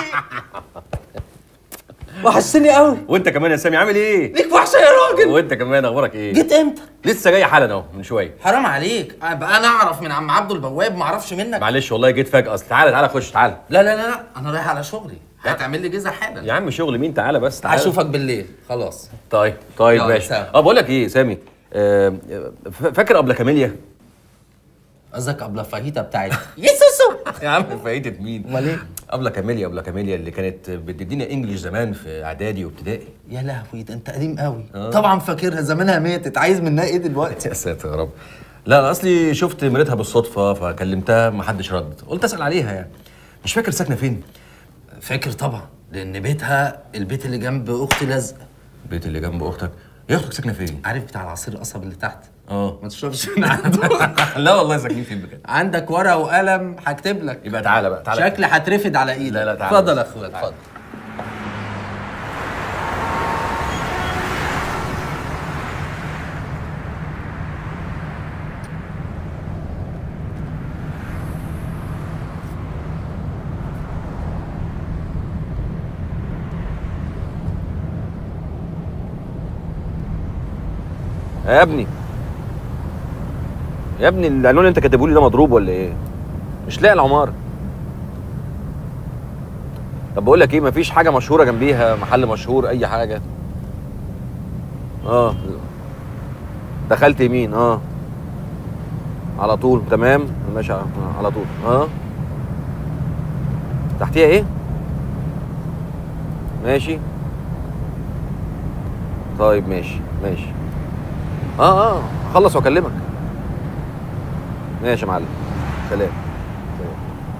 وحشتني قوي وانت كمان يا سامي عامل ايه ليك وحشه يا راجل وانت كمان اخبارك ايه جيت امتى لسه جاي حالا اهو من شويه حرام عليك ابقى انا اعرف من عم عبده البواب ما اعرفش منك معلش والله جيت فجاه اصل تعالى تعالى خش تعالى لا لا لا لا انا رايح على شغلي هتعمل لي جزء حالا يا عم شغل مين تعالى بس تعالى هشوفك بالليل خلاص طيب طيب يلا، ماشي سلام. اه بقول لك ايه سامي آه، ف- فاكر قبل كاميليا قصدك قبل فاهيتا بتاعتي يسوسو يا عم فايتة مين امال ايه قبل كاميليا قبل كاميليا اللي كانت بتدينا انجليش زمان في اعدادي وابتدائي يا لهوي ده انت قديم قوي آه. طبعا فاكرها زمانها ماتت عايز منها ايه دلوقتي يا ساتر يا رب لا انا اصلي شفت مريتها بالصدفه فكلمتها ما حدش رد قلت اسال عليها يعني مش فاكر ساكنه فين فاكر طبعا لان بيتها البيت اللي جنب اختي لزق البيت اللي جنب اختك يا اختك ساكنه فين عارف بتاع العصير القصب اللي تحت اه ما تشربش من عنده لا والله ساكنين فين بجد عندك ورقه وقلم هكتب لك يبقى تعالى بقى تعالى شكلي هترفد على ايدك لا لا تعالى اتفضل يا بس. اخويا تعالى. اتفضل يا ابني يا ابني العنوان اللي انت كاتبه لي ده مضروب ولا ايه مش لاقي العماره طب بقول لك ايه مفيش حاجه مشهوره جنبيها محل مشهور اي حاجه اه دخلت يمين اه على طول تمام ماشي على على طول اه تحتيها ايه ماشي طيب ماشي ماشي اه اه خلص واكلمك ماشي يا معلم سلام سلام.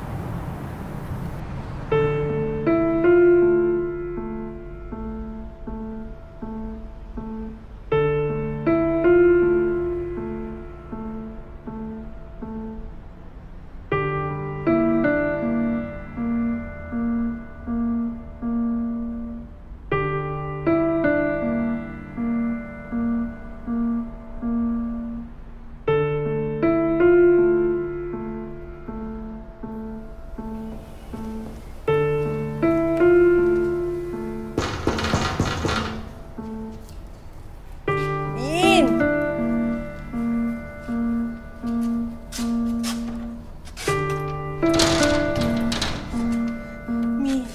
مين؟ مين؟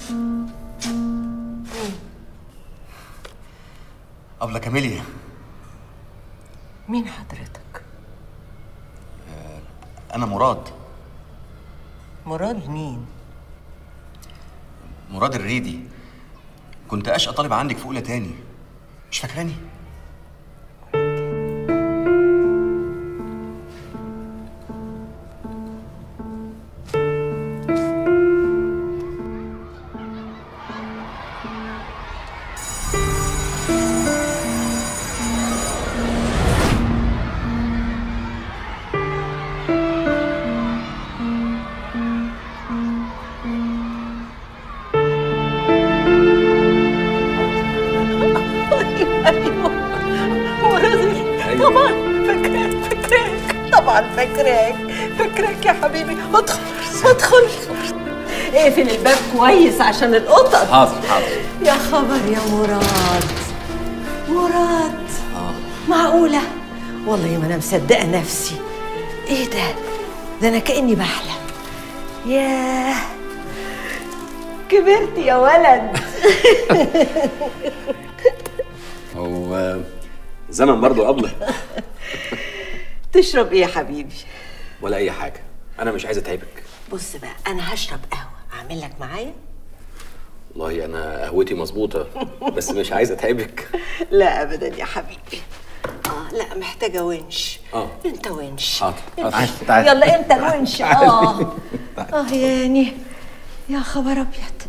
أبلة كاميليا مين حضرتك؟ أنا مراد مراد مين؟ مراد الريدي كنت أشقى طالب عندك في أولى تاني مش فاكراني؟ ايوه مراد طبعا فاكراك فاكراك طبعا فاكراك فاكراك يا حبيبي ادخل ادخل اقفل الباب كويس عشان القطط حاضر حاضر يا خبر يا مراد مراد معقولة والله ما أنا مصدقة نفسي إيه ده؟ ده أنا كأني بحلم ياه كبرت يا ولد هو زمن برضه قبله تشرب إيه يا حبيبي؟ ولا اي حاجه انا مش عايز اتعبك بص بقى أنا هشرب قهوة أعمل لك معايا؟ والله انا قهوتي مظبوطه بس مش عايز اتعبك لا أبدا يا حبيبي آه لا محتاجة ونش اه أنت ونش حاضر أنت- تعال تعال يلا أنت الونش تعال. آه آه يعني يا خبر أبيض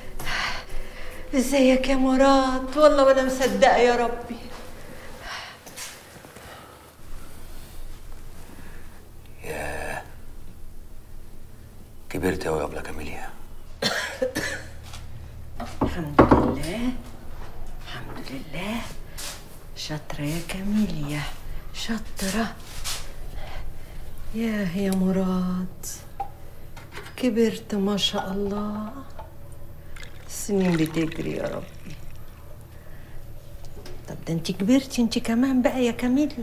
ازيك يا مراد والله وانا مصدقه يا ربي كبرت أوي يا أبلة كاميليا لله شاطرة يا كاميليا شاطرة يا يا مراد كبرت ما شاء الله السنين بتجري يا ربي طب ده انت كبرتي انت كمان بقى يا كاميليا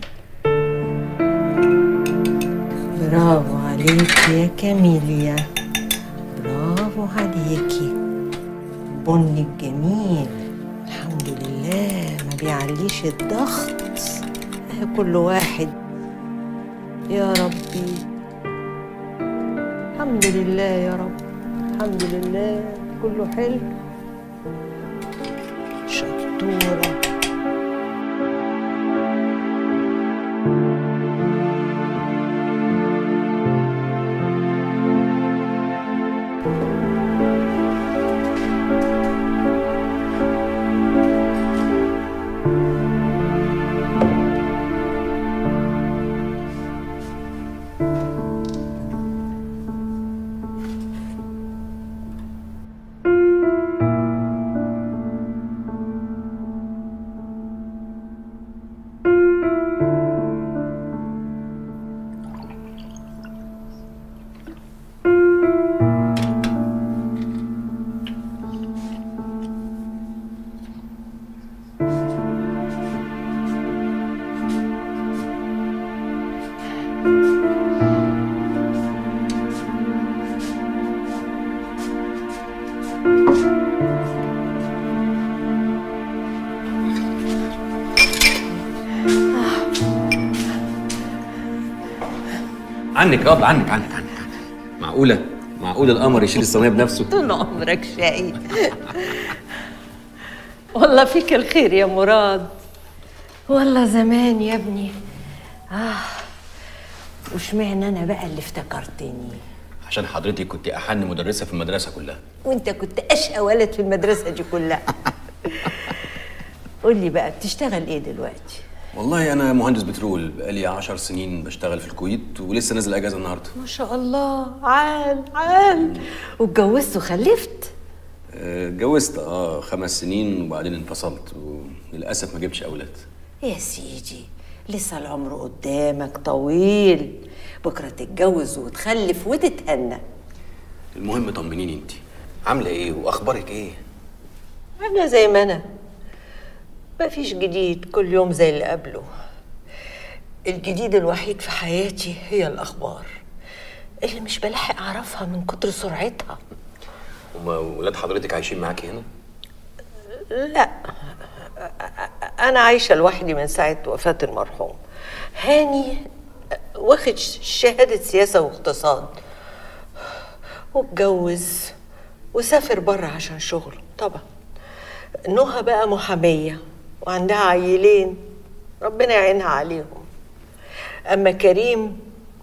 برافو عليكي يا كاميليا برافو عليكي بني الجميل الحمد لله ما بيعليش الضغط اه كل واحد يا ربي الحمد لله يا رب الحمد لله كله حلو شطورة عنك يابا عنك عنك عنك معقولة معقول القمر يشيل الصينية بنفسه طول عمرك شقي والله فيك الخير يا مراد والله زمان يا ابني اه وشمعنى انا بقى اللي افتكرتني عشان حضرتك كنت أحن مدرسة في المدرسة كلها وانت كنت اشقى ولد في المدرسه دي كلها قول لي بقى بتشتغل ايه دلوقتي والله أنا مهندس بترول بقالي عشر سنين بشتغل في الكويت ولسه نازل أجازة النهاردة ما شاء الله عال عال واتجوزت وخلفت آه، اتجوزت اه خمس سنين وبعدين انفصلت وللأسف ما جبتش أولاد يا سيدي لسه العمر قدامك طويل بكره تتجوز وتخلف وتتهنى المهم طمنيني انت عاملة ايه وأخبارك ايه؟ انا زي ما انا مفيش جديد كل يوم زي اللي قبله الجديد الوحيد في حياتي هي الاخبار اللي مش بلحق اعرفها من كتر سرعتها هما ولاد حضرتك عايشين معاكي هنا؟ لا انا عايشه لوحدي من ساعه وفاه المرحوم هاني واخد شهاده سياسه واقتصاد واتجوز وسافر بره عشان شغله طبعا نهى بقى محاميه وعندها عيلين ربنا يعينها عليهم اما كريم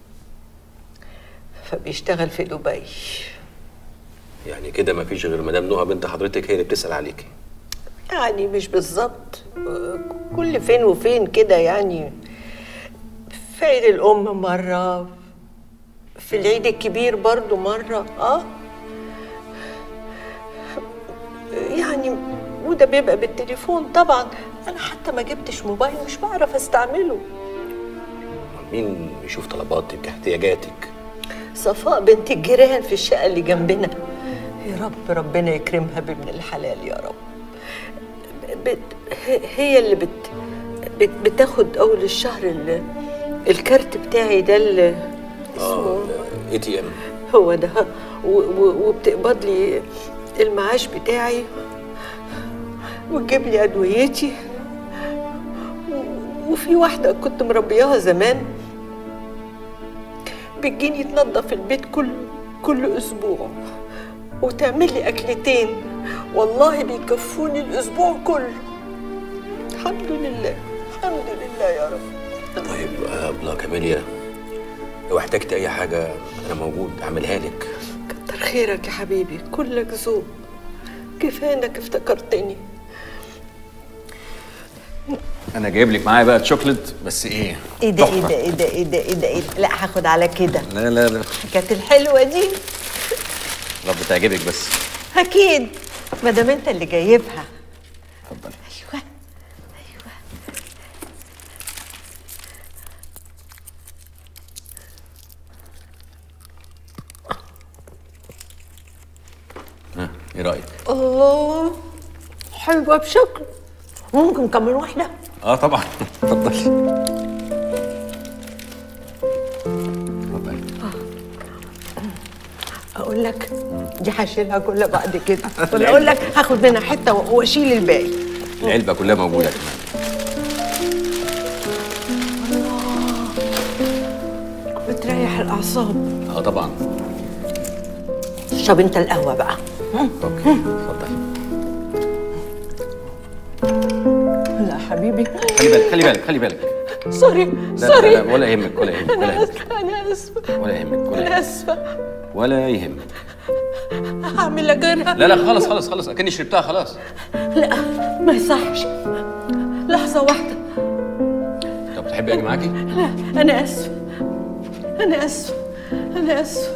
فبيشتغل في دبي يعني كده ما فيش غير مدام نهى بنت حضرتك هي اللي بتسأل عليكي يعني مش بالظبط كل فين وفين كده يعني في عيد الأم مرة في العيد الكبير برضو مرة اه يعني وده بيبقى بالتليفون طبعا انا حتى ما جبتش موبايل مش بعرف استعمله مين يشوف طلباتك احتياجاتك صفاء بنت الجيران في الشقة اللي جنبنا يا رب ربنا يكرمها بابن الحلال يا رب بت هي اللي بت بت بتاخد اول الشهر ال- الكارت بتاعي ده اللي اه اي تي ام هو ده و- و- وبتقبض لي المعاش بتاعي وتجيب لي ادويتي و- وفي واحده كنت مربياها زمان بتجيني تنظف البيت كل كل اسبوع وتعمل لي اكلتين والله بيكفوني الاسبوع كله الحمد لله الحمد لله يا رب طيب آه، ابله كاميليا لو احتجت اي حاجه انا موجود اعملها لك كتر خيرك يا حبيبي كلك ذوق كفايه انك افتكرتني انا جايب لك معايا بقى شوكليت بس ايه ايه ده ايه تحفة. ده ايه ده ايه ده ايه ده إيه ده؟ لا هاخد على كده لا لا لا كانت الحلوه دي رب تعجبك بس اكيد ما دام انت اللي جايبها اتفضل ايوه الله حلوة بشكل ممكن كمان واحدة اه طبعا اتفضلي أقول لك دي هشيلها كلها بعد كده ولا أقول لك هاخد منها حتة وأشيل الباقي العلبه كلها موجوده كمان بتريح الأعصاب اه طبعا اشرب أنت القهوة بقى اوكي اتفضلي لا حبيبي خلي بالك خلي بالك خلي بالك سوري لا سوري لا لا ولا يهمك ولا يهمك ولا يهمك أنا آسفة ولا يهمك ولا أنا يهمك آسفة ولا يهمك هعمل لك غيرها لا لا خلاص خلاص خلاص اكني شربتها خلاص لا ما يصحش لحظة واحدة طب تحبي اجي معاكي؟ لا أنا آسفة أنا آسفة أنا آسفة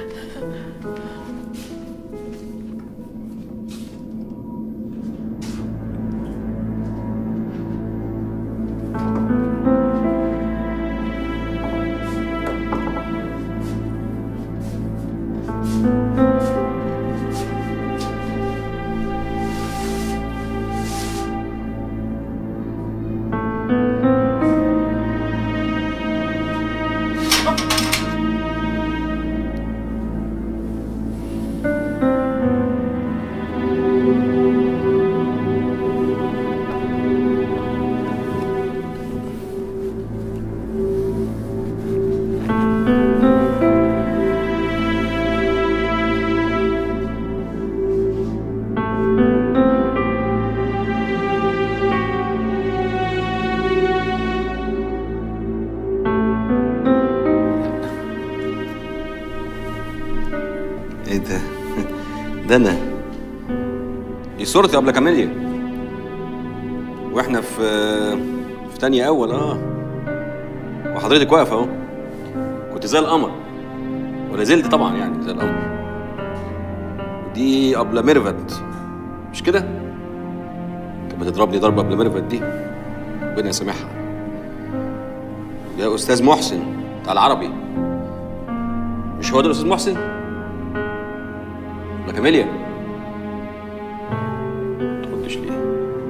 ايه ده؟ ده انا دي صورتي قبل كاميليا واحنا في في تانية اول اه وحضرتك واقفه اهو كنت زي القمر ولا زلت طبعا يعني زي القمر ودي قبل ميرفت مش كده؟ كانت بتضربني ضربه قبل ميرفت دي ربنا يسامحها يا استاذ محسن بتاع العربي مش هو ده الاستاذ محسن؟ ولا كاميليا ما تردش ليه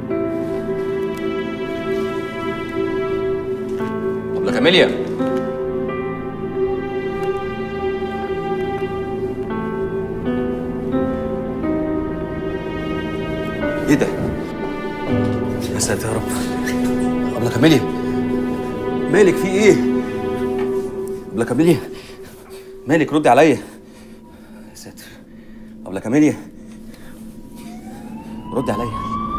طب لا كاميليا ايه ده يا ساتر يا رب طب لا كاميليا مالك في ايه طب لا كاميليا مالك ردي عليا يا ساتر طب لا كاميليا ردي عليا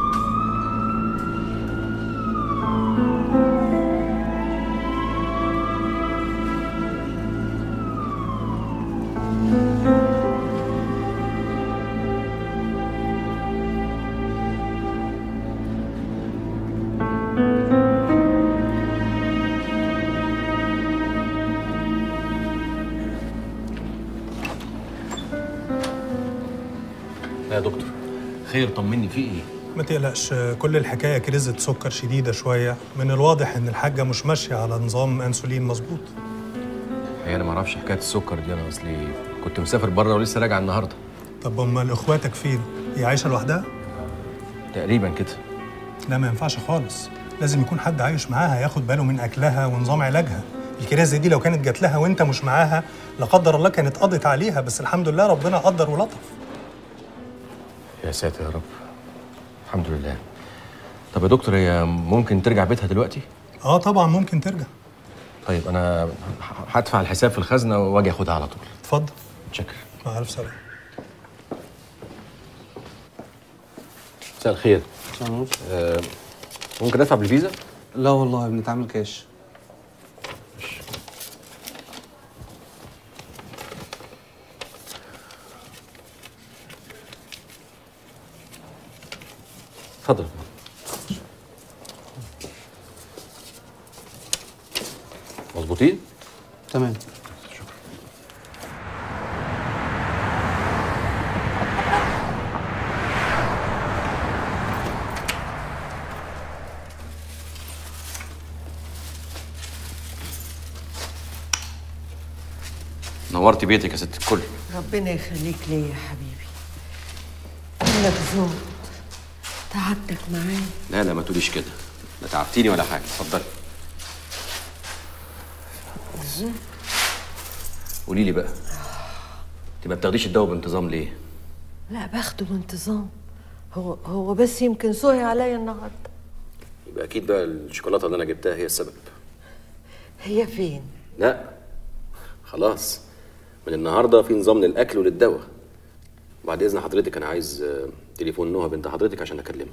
يا دكتور خير طمني في ايه ما تقلقش كل الحكايه كريزه سكر شديده شويه من الواضح ان الحاجه مش ماشيه على نظام انسولين مظبوط هي انا ما اعرفش حكايه السكر دي انا اصلي كنت مسافر بره ولسه راجع النهارده طب امال اخواتك فين هي عايشه لوحدها تقريبا كده لا ما ينفعش خالص لازم يكون حد عايش معاها ياخد باله من اكلها ونظام علاجها الكريزه دي لو كانت جات لها وانت مش معاها لا قدر الله كانت قضت عليها بس الحمد لله ربنا قدر ولطف يا ساتر يا رب الحمد لله طب يا دكتور هي ممكن ترجع بيتها دلوقتي اه طبعا ممكن ترجع طيب انا ه- هدفع الحساب في الخزنه واجي اخدها على طول اتفضل متشكر مع الف سلامه مساء الخير آه ممكن ادفع بالفيزا لا والله بنتعامل كاش اتفضل مظبوطين تمام نورتي بيتك يا ست الكل ربنا يخليك ليا يا حبيبي شكلك زود تعبتك معايا لا لا ما تقوليش كده لا تعبتيني ولا حاجه اتفضلي قولي لي بقى انت ما بتاخديش الدواء بانتظام ليه لا باخده بانتظام هو هو بس يمكن سوي عليا النهارده يبقى اكيد بقى الشوكولاته اللي انا جبتها هي السبب هي فين لا خلاص من النهارده في نظام للاكل وللدواء بعد اذن حضرتك انا عايز آه، تليفون نهى بنت حضرتك عشان اكلمها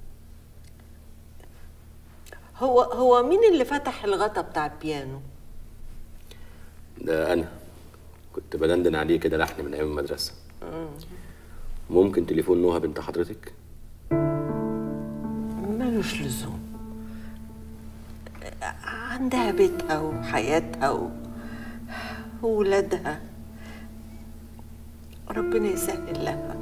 هو هو مين اللي فتح الغطا بتاع البيانو ده انا كنت بدندن عليه كده لحن من ايام المدرسه ممكن تليفون نهى بنت حضرتك ملوش لزوم عندها بيتها وحياتها و... وولادها ربنا يسهل لها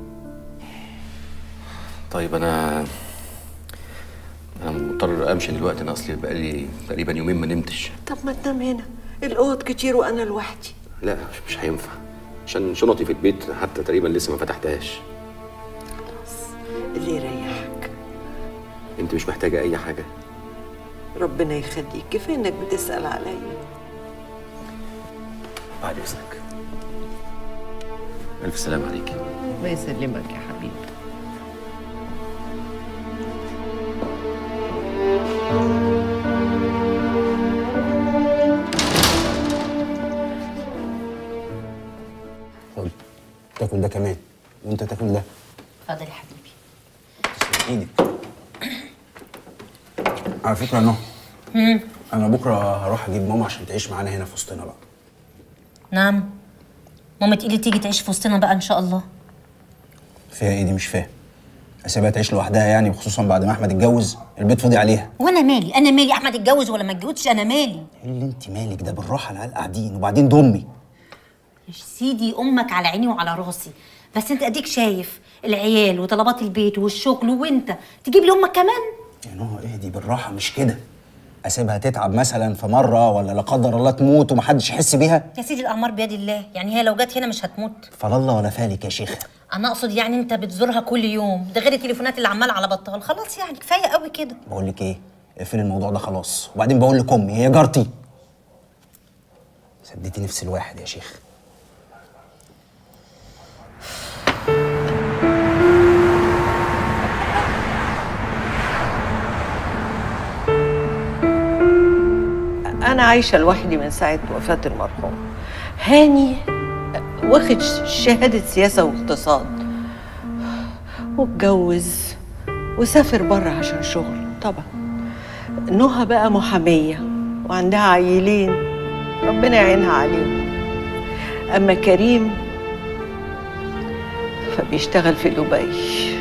طيب انا انا مضطر امشي دلوقتي انا اصلي بقالي تقريبا يومين ما نمتش طب ما تنام هنا الاوض كتير وانا لوحدي لا مش- مش هينفع عشان شنطي في البيت حتى تقريبا لسه ما فتحتهاش اللي يريحك انت مش محتاجه اي حاجه ربنا يخليك كفايه انك بتسال عليا بعد اذنك الف سلام عليكي الله يسلمك يا حبيبي خد تاكل ده كمان وانت تاكل ده اتفضل يا حبيبي ايدك على فكره يا نهى مم. انا بكره هروح اجيب ماما عشان تعيش معانا هنا في وسطنا بقى نعم ماما ايدي تيجي تعيش في وسطنا بقى ان شاء الله فيها ايه دي مش فاهم اسيبها تعيش لوحدها يعني وخصوصا بعد ما احمد اتجوز البيت فاضي عليها وانا مالي انا مالي احمد اتجوز ولا ما اتجوزش انا مالي ايه اللي انت مالك ده بالراحه العيال قاعدين وبعدين ضمي يا سيدي امك على عيني وعلى راسي بس انت اديك شايف العيال وطلبات البيت والشغل وانت تجيب لي امك كمان يا نهى اهدي بالراحه مش كده اسيبها تتعب مثلا في مره ولا لا قدر الله تموت ومحدش يحس بيها يا سيدي الاعمار بيد الله يعني هي لو جت هنا مش هتموت فلله ولا فالك يا شيخه انا اقصد يعني انت بتزورها كل يوم ده غير التليفونات اللي عماله على بطال خلاص يعني كفايه قوي كده بقول لك ايه اقفلي الموضوع ده خلاص وبعدين بقول لك امي هي جارتي سديتي نفس الواحد يا شيخ انا عايشه لوحدي من ساعه وفاه المرحوم هاني واخد شهاده سياسه واقتصاد واتجوز وسافر بره عشان شغل طبعا نهى بقى محاميه وعندها عيلين ربنا يعينها عليهم اما كريم فبيشتغل في دبي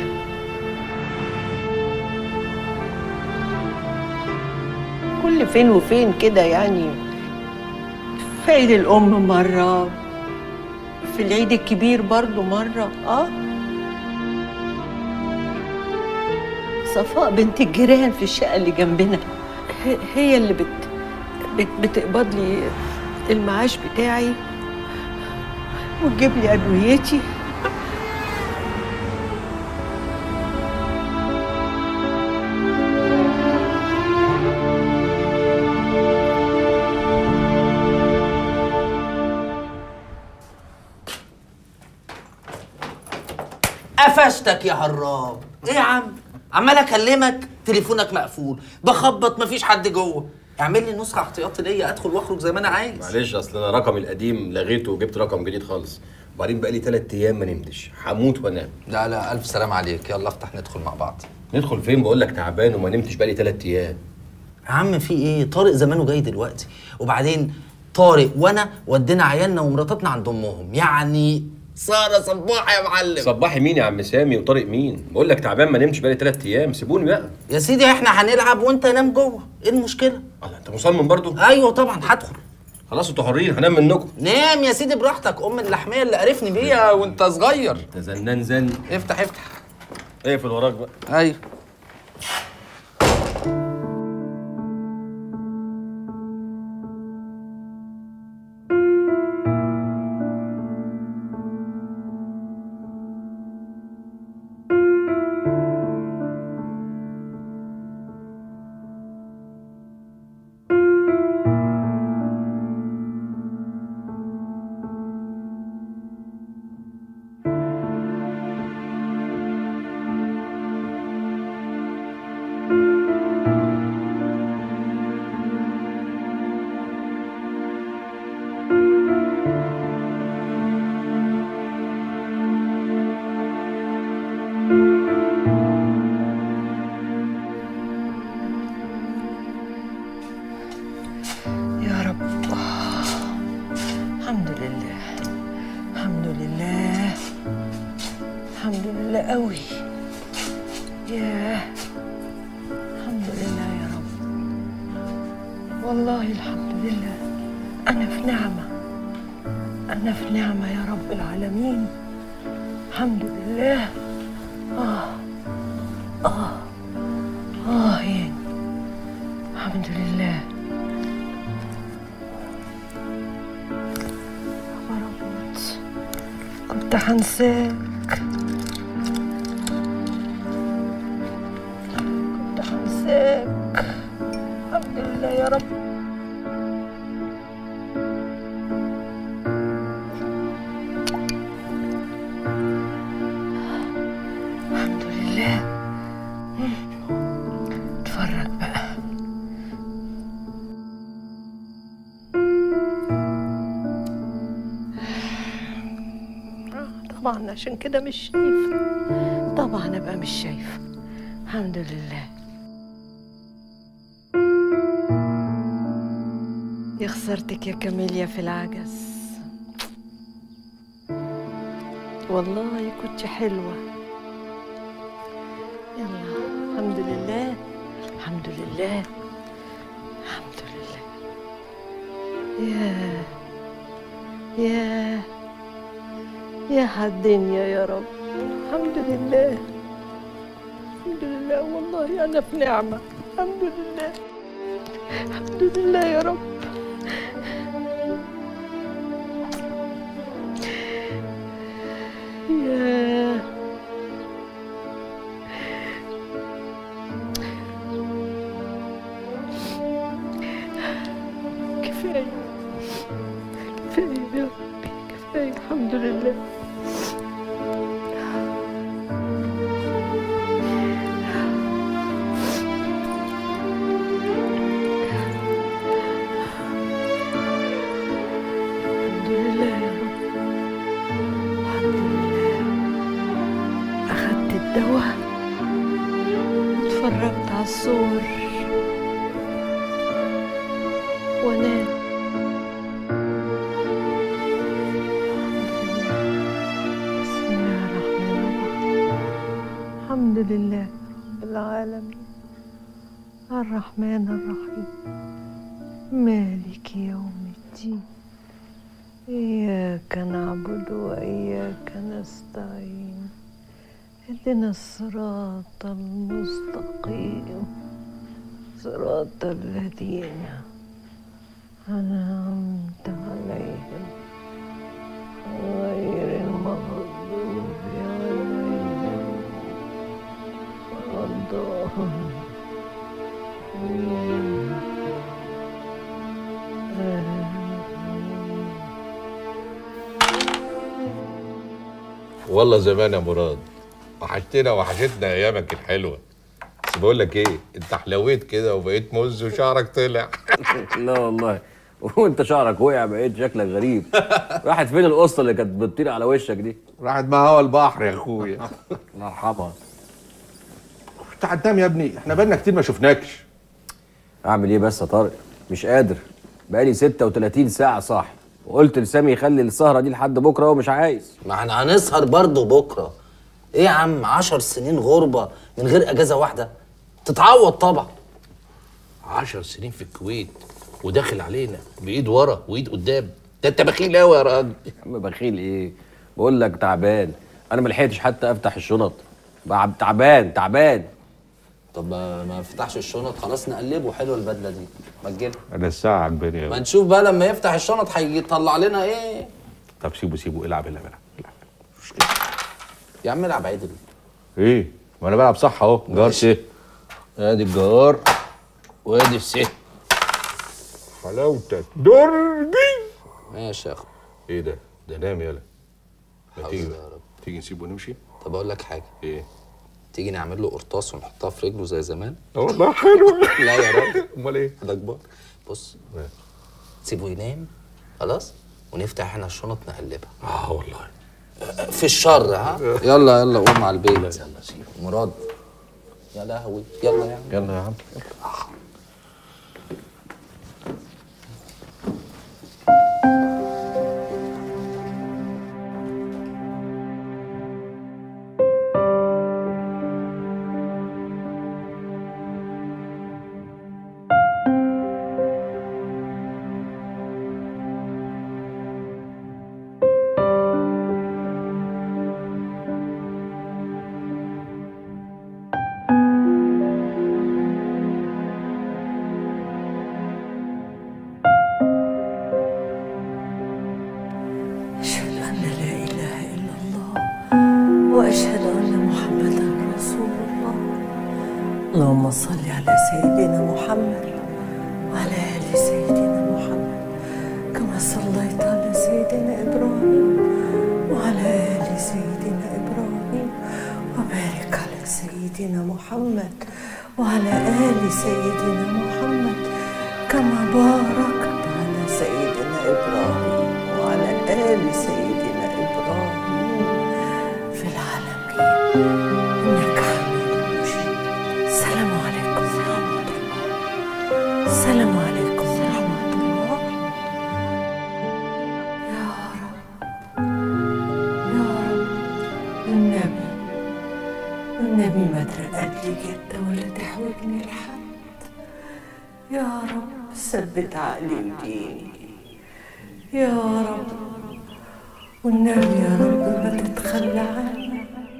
كل فين وفين كده يعني في عيد الأم مرة في العيد الكبير برضو مرة اه صفاء بنت الجيران في الشقة اللي جنبنا ه- هي اللي بت بت بتقبض لي المعاش بتاعي وتجيب لي أدويتي قفشتك يا هراب ايه يا عم عمال اكلمك تليفونك مقفول بخبط مفيش حد جوه اعمل لي نسخه احتياطي ليا ادخل واخرج زي ما انا عايز معلش اصل انا رقمي القديم لغيته وجبت رقم جديد خالص وبعدين بقالي ثلاث ايام ما نمتش هموت وانام لا لا الف سلام عليك يلا افتح ندخل مع بعض ندخل فين بقول لك تعبان وما نمتش بقالي ثلاث ايام يا عم في ايه طارق زمانه جاي دلوقتي وبعدين طارق وانا ودينا عيالنا ومراتاتنا عند امهم يعني ساره صباح يا معلم صباحي مين يا عم سامي وطارق مين بقول لك تعبان ما نمتش بقالي ثلاث ايام سيبوني بقى يا سيدي احنا هنلعب وانت نام جوه ايه المشكله انت مصمم برضو ايوه طبعا هدخل خلاص انتوا حرين هنام منكم نام يا سيدي براحتك ام اللحميه اللي قرفني بيها وانت صغير انت زنان زن افتح افتح اقفل وراك بقى ايوه ياه الحمد لله يا رب والله الحمد لله أنا في نعمة أنا في نعمة يا رب العالمين الحمد لله آه آه آه يعني الحمد لله خبر أبيض كنت هنساك كنت هنساك الحمد لله يا رب الحمد لله اتفرج بقى طبعا عشان كده مش شايفة طبعا ابقى مش شايفة الحمد لله يا خسرتك يا كاميليا في العجز والله كنت حلوة يلا الحمد لله الحمد لله الحمد لله يا يا يا الدنيا يا رب الحمد لله الحمد لله والله أنا في نعمة الحمد لله الحمد لله يا رب يا كفاية كفاية يا ربي كفاية الحمد لله الحمد لله يا رب الحمد لله أخدت الدواء واتفرجت على الصور وانام بسم الله الرحمن الرحيم الحمد لله رب العالمين الرحمن الرحيم مالك يوم الدين إياك نعبد وإياك نستعين اهدنا الصراط المستقيم صراط الذين أنعمت عليهم غير المغضوب عليهم ولا الضالين آمين والله زمان يا مراد وحشتنا وحشتنا ايامك الحلوه بس بقول لك ايه انت حلويت كده وبقيت مز وشعرك طلع لا والله وانت شعرك وقع بقيت شكلك غريب راحت فين القصه اللي كانت بتطير على وشك دي راحت مع هوا البحر يا اخويا الله يرحمها انت هتنام يا ابني احنا بقالنا كتير ما شفناكش اعمل ايه بس يا طارق مش قادر بقالي 36 ساعه صاحي وقلت لسامي يخلي السهره دي لحد بكره وهو مش عايز ما احنا هنسهر برضه بكره ايه يا عم عشر سنين غربه من غير اجازه واحده تتعوض طبعا عشر سنين في الكويت وداخل علينا بايد ورا وايد قدام ده انت بخيل قوي يا راجل يا عم بخيل ايه بقول لك تعبان انا ما لحقتش حتى افتح الشنط بقى تعبان تعبان طب ما ما فتحش الشنط خلاص نقلبه حلوه البدله دي مجلها انا الساعه عجباني ما قوي نشوف بقى لما يفتح الشنط هيطلع لنا ايه طب سيبه سيبه العب العب العب يا عم العب عدل ايه ما انا بلعب صح اهو جار سه ادي الجار وادي السه حلاوتك دربي ماشي يا اخو ايه ده ده نام يلا ما حول تيجي الله بقى تيجي نسيبه ونمشي طب اقول لك حاجه ايه تيجي نعمل له قرطاس ونحطها في رجله زي زمان اه والله حلو لا يا راجل امال ايه ده كبار بص سيبه ينام خلاص ونفتح احنا الشنط نقلبها اه والله في الشر ها يلا يلا قوم على البيت يلا سيبه مراد يا لهوي يلا يا عم يلا يا عم اللهم صل على سيدنا محمد وعلى آل سيدنا محمد كما صليت على سيدنا إبراهيم وعلى آل سيدنا إبراهيم وبارك على سيدنا محمد وعلى آل سيدنا محمد كما باركت على سيدنا إبراهيم وعلى آل سيدنا إبراهيم في العالمين إنك حميد مجيد السلام عليكم ورحمة الله السلام عليكم ورحمة الله يا رب يا رب والنبي والنبي ما ترقد لي جدة ولا تحوجني لحد يا رب ثبت عقلي وديني يا رب والنبي يا رب ما تتخلى عني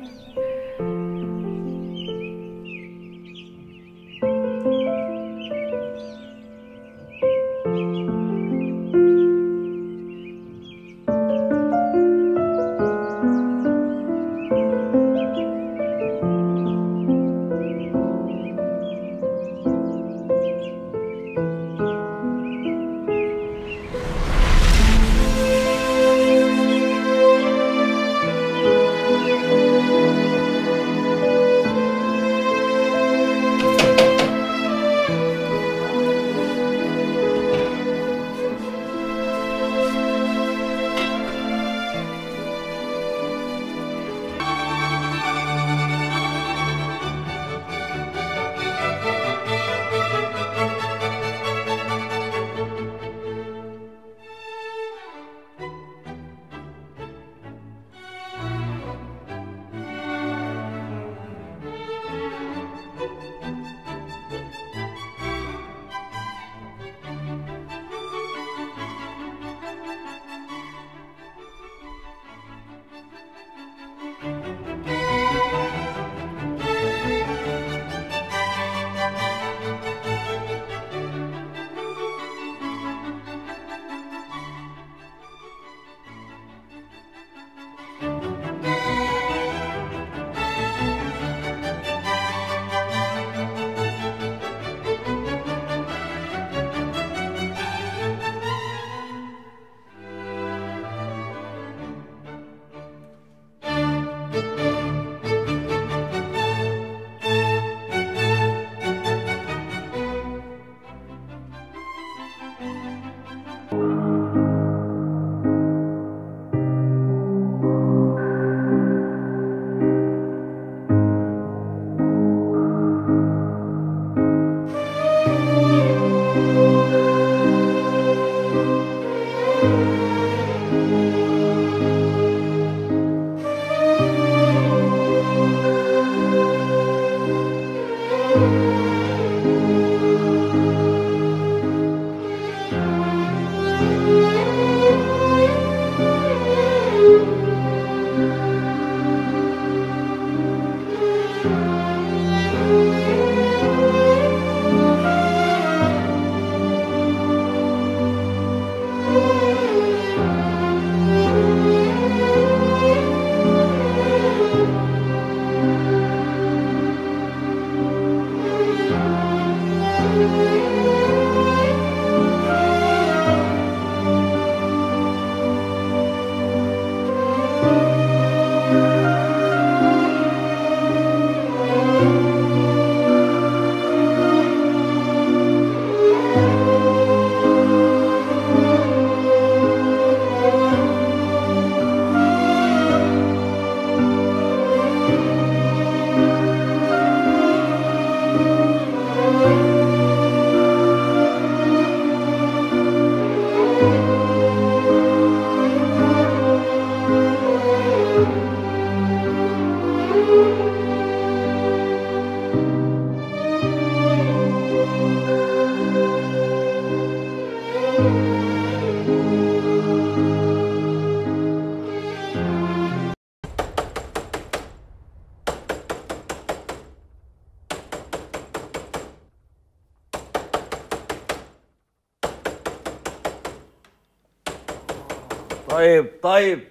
طيب طيب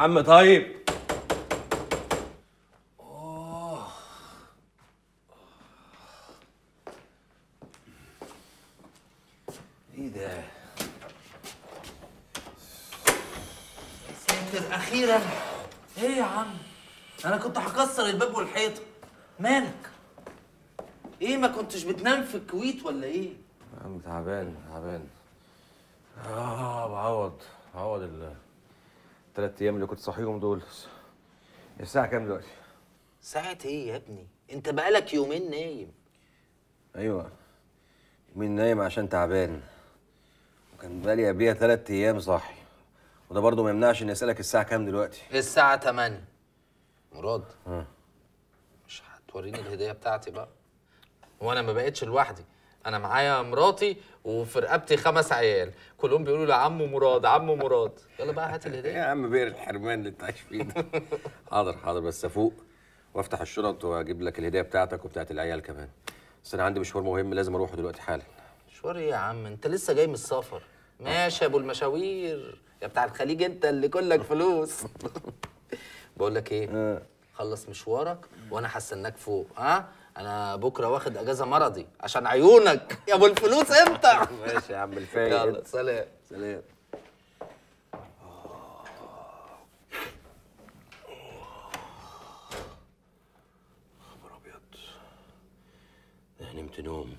عم طيب ايه ده؟ ساتر اخيرا ايه يا عم؟ انا كنت هكسر الباب والحيطه مالك؟ ايه ما كنتش بتنام في الكويت ولا ايه؟ يا عم تعبان تعبان اه بعوض بعوض ال الثلاث ايام اللي كنت صاحيهم دول الساعة كام دلوقتي؟ ساعة ايه يا ابني؟ انت بقالك يومين نايم ايوه مين نايم عشان تعبان وكان بقالي قبليها ثلاث ايام صاحي وده برضه ما يمنعش اني اسالك الساعة كام دلوقتي الساعة 8 مراد ها مش هتوريني الهدية بتاعتي بقى وانا ما بقتش لوحدي انا معايا مراتي وفي رقبتي خمس عيال كلهم بيقولوا لي عمو مراد عمو مراد يلا بقى هات الهدية يا عم بئر الحرمان اللي انت عايش فيه ده حاضر حاضر بس افوق وافتح الشنط واجيب لك الهديه بتاعتك وبتاعت العيال كمان بس انا عندي مشوار مهم لازم اروحه دلوقتي حالا مشوار ايه يا عم انت لسه جاي من السفر ماشي يا ابو المشاوير يا بتاع الخليج انت اللي كلك فلوس بقول لك ايه خلص مشوارك وانا هستناك فوق ها انا بكره واخد اجازه مرضي عشان عيونك يا ابو الفلوس انت ماشي يا عم الفايق يلا سلام سلام خبر ابيض ده نمت نوم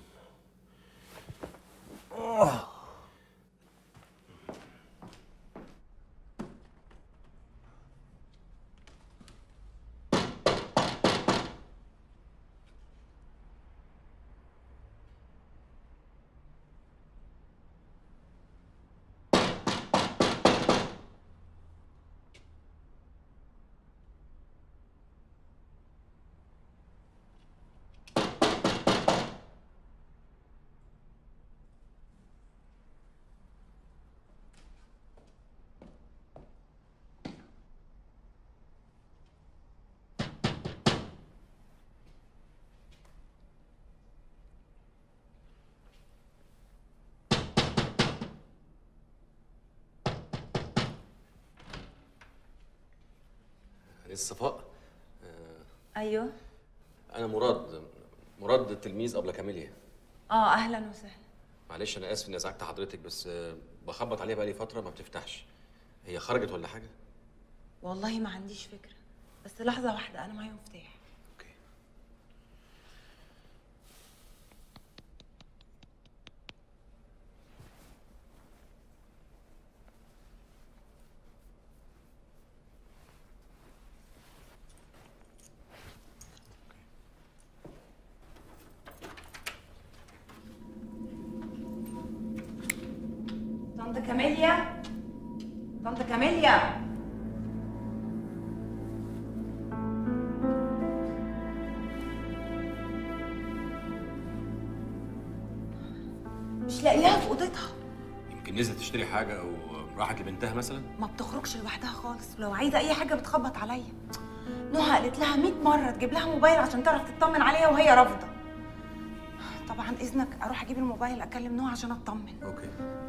الصفاء ايوه انا مراد مراد التلميذ ابله كاميليا اه اهلا وسهلا معلش انا اسف اني ازعجت حضرتك بس آه، بخبط عليها بقالي فتره ما بتفتحش هي خرجت ولا حاجه والله ما عنديش فكره بس لحظه واحده انا معايا مفتاح طنط كاميليا طنط كاميليا مش لاقياها في اوضتها يمكن نزلت تشتري حاجه او راحت لبنتها مثلا ما بتخرجش لوحدها خالص ولو عايزه اي حاجه بتخبط عليا نهى قالت لها 100 مره تجيب لها موبايل عشان تعرف تطمن عليها وهي رافضه طبعا اذنك اروح اجيب الموبايل اكلم نهى عشان اطمن اوكي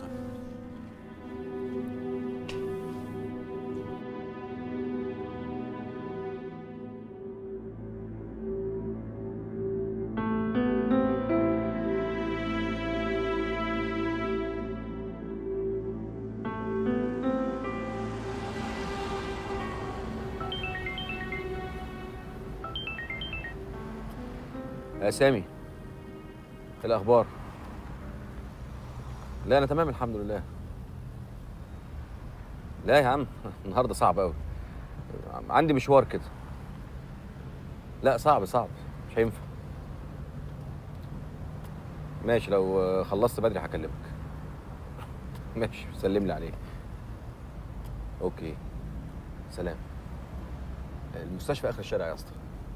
يا سامي ايه الاخبار لا انا تمام الحمد لله لا يا عم النهارده صعب قوي عندي مشوار كده لا صعب صعب مش هينفع ماشي لو خلصت بدري هكلمك ماشي سلم لي عليه اوكي سلام المستشفى اخر الشارع يا اسطى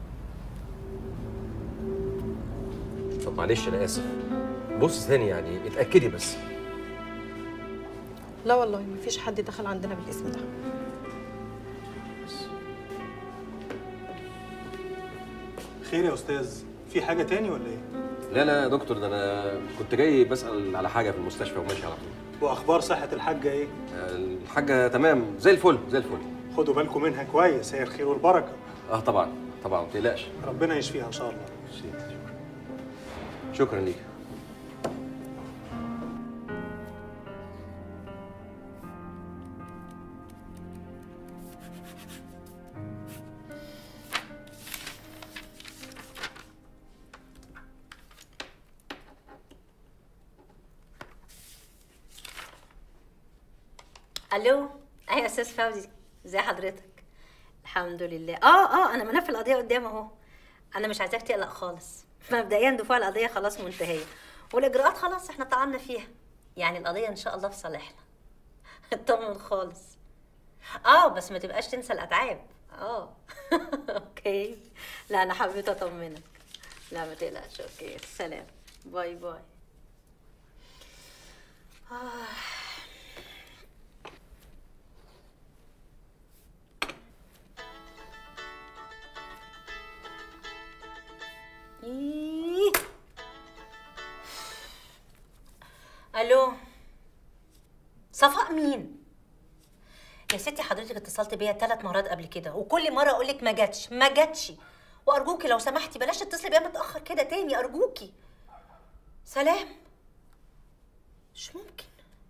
طب معلش انا اسف بص ثاني يعني اتاكدي بس لا والله مفيش حد دخل عندنا بالاسم ده خير يا استاذ في حاجه تاني ولا ايه لا لا يا دكتور ده انا كنت جاي بسال على حاجه في المستشفى وماشي على طول واخبار صحه الحاجه ايه الحاجه تمام زي الفل زي الفل خدوا بالكم منها كويس هي الخير والبركه اه طبعا طبعا ما تقلقش ربنا يشفيها ان شاء الله شكرا ليك الو ايوه يا استاذ فوزي ازي حضرتك الحمد لله اه اه انا ملف القضيه قدام اهو انا مش عايزاك تقلق خالص مبدئيا دفوع القضيه خلاص منتهيه والاجراءات خلاص احنا طعنا فيها يعني القضيه ان شاء الله في صالحنا اطمن خالص اه بس ما تبقاش تنسى الاتعاب اه اوكي لا انا حبيت اطمنك لا ما تقلقش اوكي سلام باي باي آه. إيه. الو صفاء مين يا ستي حضرتك اتصلت بيا ثلاث مرات قبل كده وكل مره اقول لك ما جاتش ما جاتش وارجوكي لو سمحتي بلاش تتصلي بيا متاخر كده تاني ارجوكي سلام مش ممكن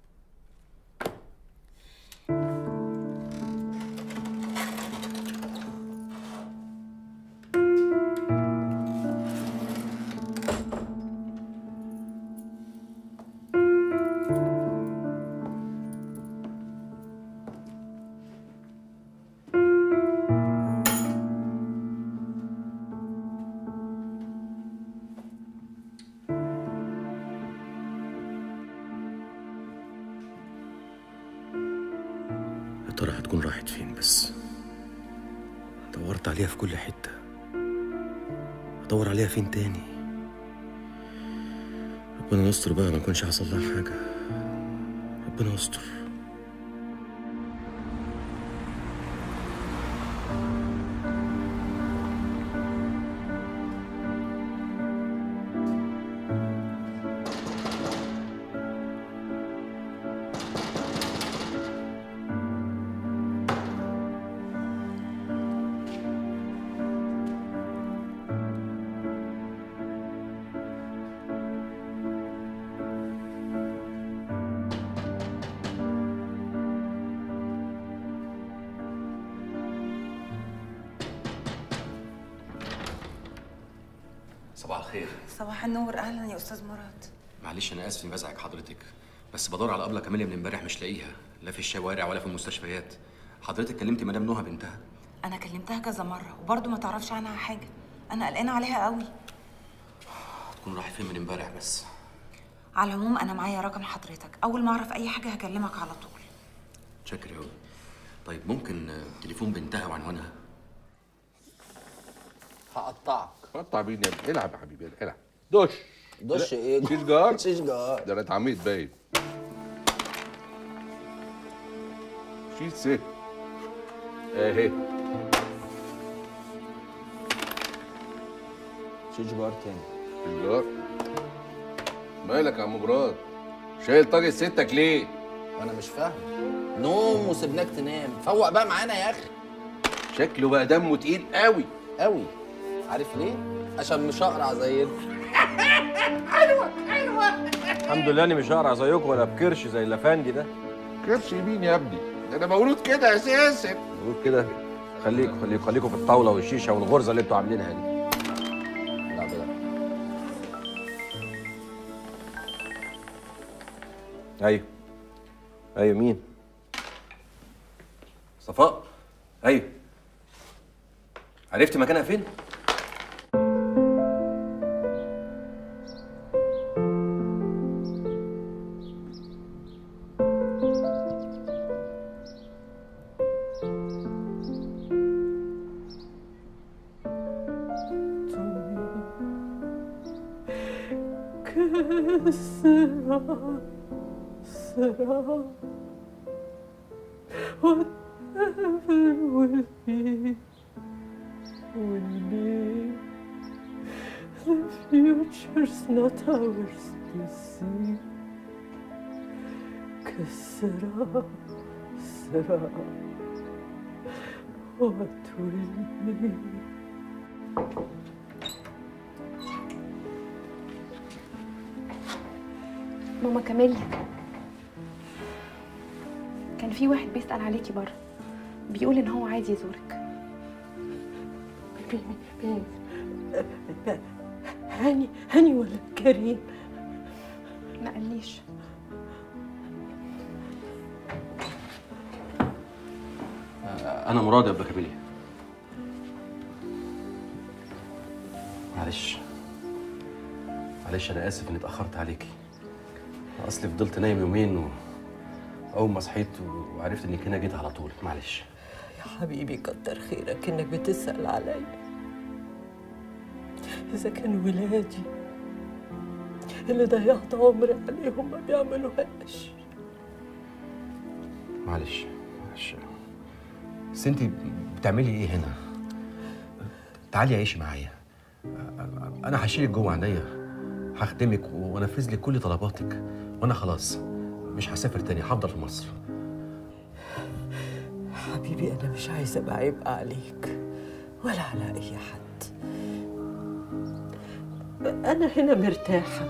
يا ترى هتكون راحت فين بس دورت عليها في كل حتة ادور عليها فين تاني ربنا يستر بقى ما يكونش حصل لها حاجة ربنا يستر صباح الخير صباح النور اهلا يا استاذ مراد معلش انا اسف اني بزعج حضرتك بس بدور على ابله كاميليا من امبارح مش لاقيها لا في الشوارع ولا في المستشفيات حضرتك كلمتي مدام نهى بنتها انا كلمتها كذا مره وبرضه ما تعرفش عنها حاجه انا قلقانه عليها قوي تكون راحت فين من امبارح بس على العموم انا معايا رقم حضرتك اول ما اعرف اي حاجه هكلمك على طول شكرا قوي طيب ممكن آه، تليفون بنتها وعنوانها هقطعك قطع مين يا ابني العب يا حبيبي العب دش دش لا، ايه؟ شيش جار شيش جار ده انا اتعميت باين شيش سه اهي شيش جار تاني شيش جار مالك يا عم مراد شايل طاجة ستك ليه؟ وانا مش فاهم نوم وسبناك تنام فوق بقى معانا يا اخي شكله بقى دمه تقيل قوي قوي عارف ليه عشان مش اقرع زي انت حلوه حلوه الحمد لله اني مش هقرع زيكم ولا بكرش زي الافندي ده كرش مين يا ابني؟ ده انا مولود كده اساسا بقول كده خليكم خليكم خليكم في الطاوله والشيشه والغرزه اللي انتوا عاملينها دي لا بلا ايوه ايوه مين صفاء ايوه عرفت مكانها فين كسرى سرى whatever will be will be the future's not ours to see كسرى سرى وتولي ماما كاميليا كان في واحد بيسأل عليكي بره بيقول ان هو عايز يزورك مين؟ هاني هاني ولا كريم ما قاليش انا مراد يا ابا كابيليا معلش معلش انا اسف اني اتاخرت عليكي اصلي فضلت نايم يومين و... اول ما صحيت وعرفت انك هنا جيت على طول معلش يا حبيبي كتر خيرك انك بتسأل عليا إذا كان ولادي اللي ضيعت عمري عليهم ما بيعملوهاش معلش معلش بس انت بتعملي ايه هنا تعالي عيشي معايا انا هشيلك جوه عينيا هخدمك وانفذ لك كل طلباتك وانا خلاص مش هسافر تاني هفضل في مصر حبيبي أنا مش عايزة أبقى عبء عليك ولا على أي حد أنا هنا مرتاحة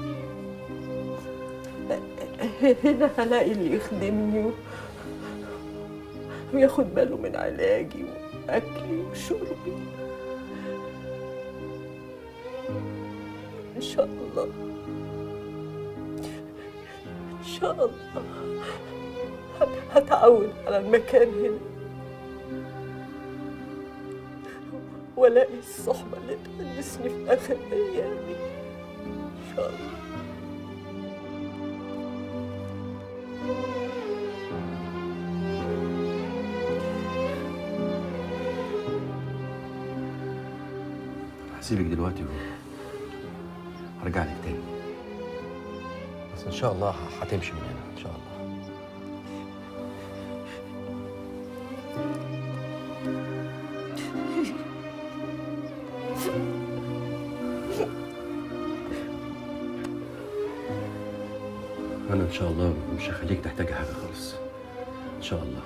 هنا هلاقي اللي يخدمني و- وياخد باله من علاجي وأكلي وشربي إن شاء الله إن شاء الله هت- هتعود على المكان هنا والاقي الصحبة اللي تونسني في آخر أيامي إن شاء الله هسيبك دلوقتي وهرجع لك تاني بس ان شاء الله هتمشي من هنا ان شاء الله انا ان شاء الله مش هخليك تحتاجي حاجه خالص ان شاء الله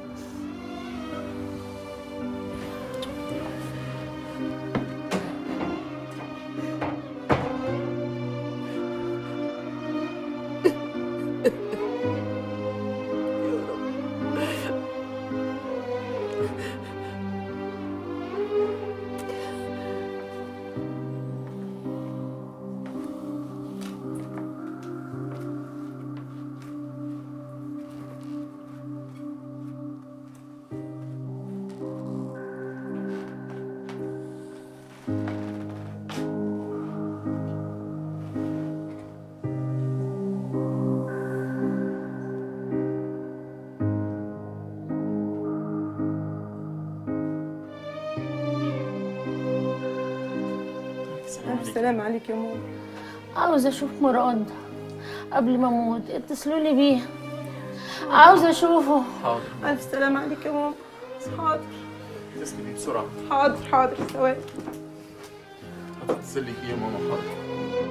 ألف سلام عليك يا ماما عاوزة أشوف مراد قبل ما أموت اتصلوا لي بيه عاوزة أشوفه حاضر ألف سلام عليك يا ماما حاضر اتصلي بيه بسرعة حاضر حاضر ثواني هتتصلي بيه يا ماما حاضر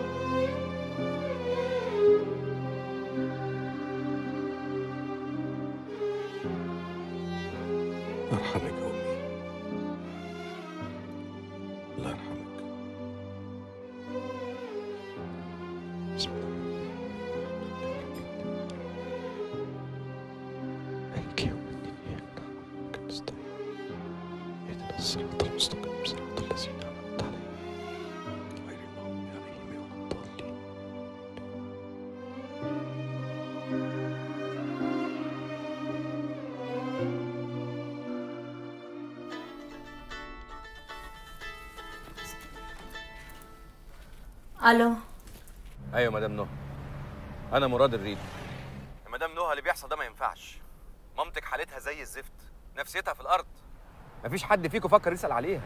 ارحمك يا امي الله يرحمك بسم الله مالك يوم الدين إياك نعبد ونستعين اهدنا الصراط المستقيم صراط الذين أنعمت عليهم غير المغضوب عليهم ولا الضالين الو ايوه مدام نهى انا مراد الريد يا مدام نهى اللي بيحصل ده ما ينفعش مامتك حالتها زي الزفت نفسيتها في الارض مفيش حد فيكم فكر يسال عليها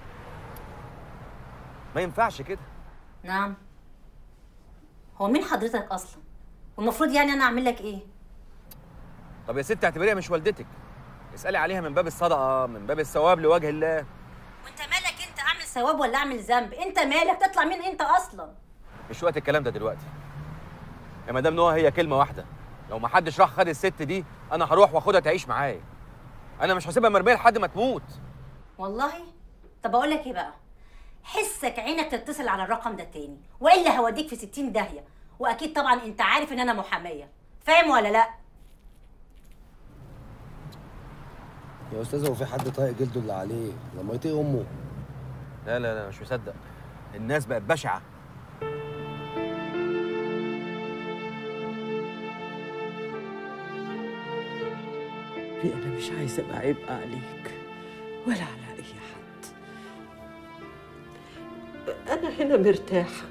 ما ينفعش كده نعم هو مين حضرتك اصلا والمفروض يعني انا اعمل لك ايه طب يا ست اعتبريها مش والدتك اسالي عليها من باب الصدقه من باب الثواب لوجه الله وانت مالك انت اعمل ثواب ولا اعمل ذنب انت مالك تطلع مين انت اصلا مش وقت الكلام ده دلوقتي يا مدام نهى هي كلمه واحده لو ما حدش راح خد الست دي انا هروح واخدها تعيش معايا انا مش هسيبها مرميه لحد ما تموت والله طب اقول لك ايه بقى حسك عينك تتصل على الرقم ده تاني والا هوديك في 60 داهيه واكيد طبعا انت عارف ان انا محاميه فاهم ولا لا يا استاذ هو في حد طايق جلده اللي عليه لما يطيق امه لا لا لا مش مصدق الناس بقت بشعه أنا مش عايزة أبقى عبء عليك ولا على أي حد أنا هنا مرتاحة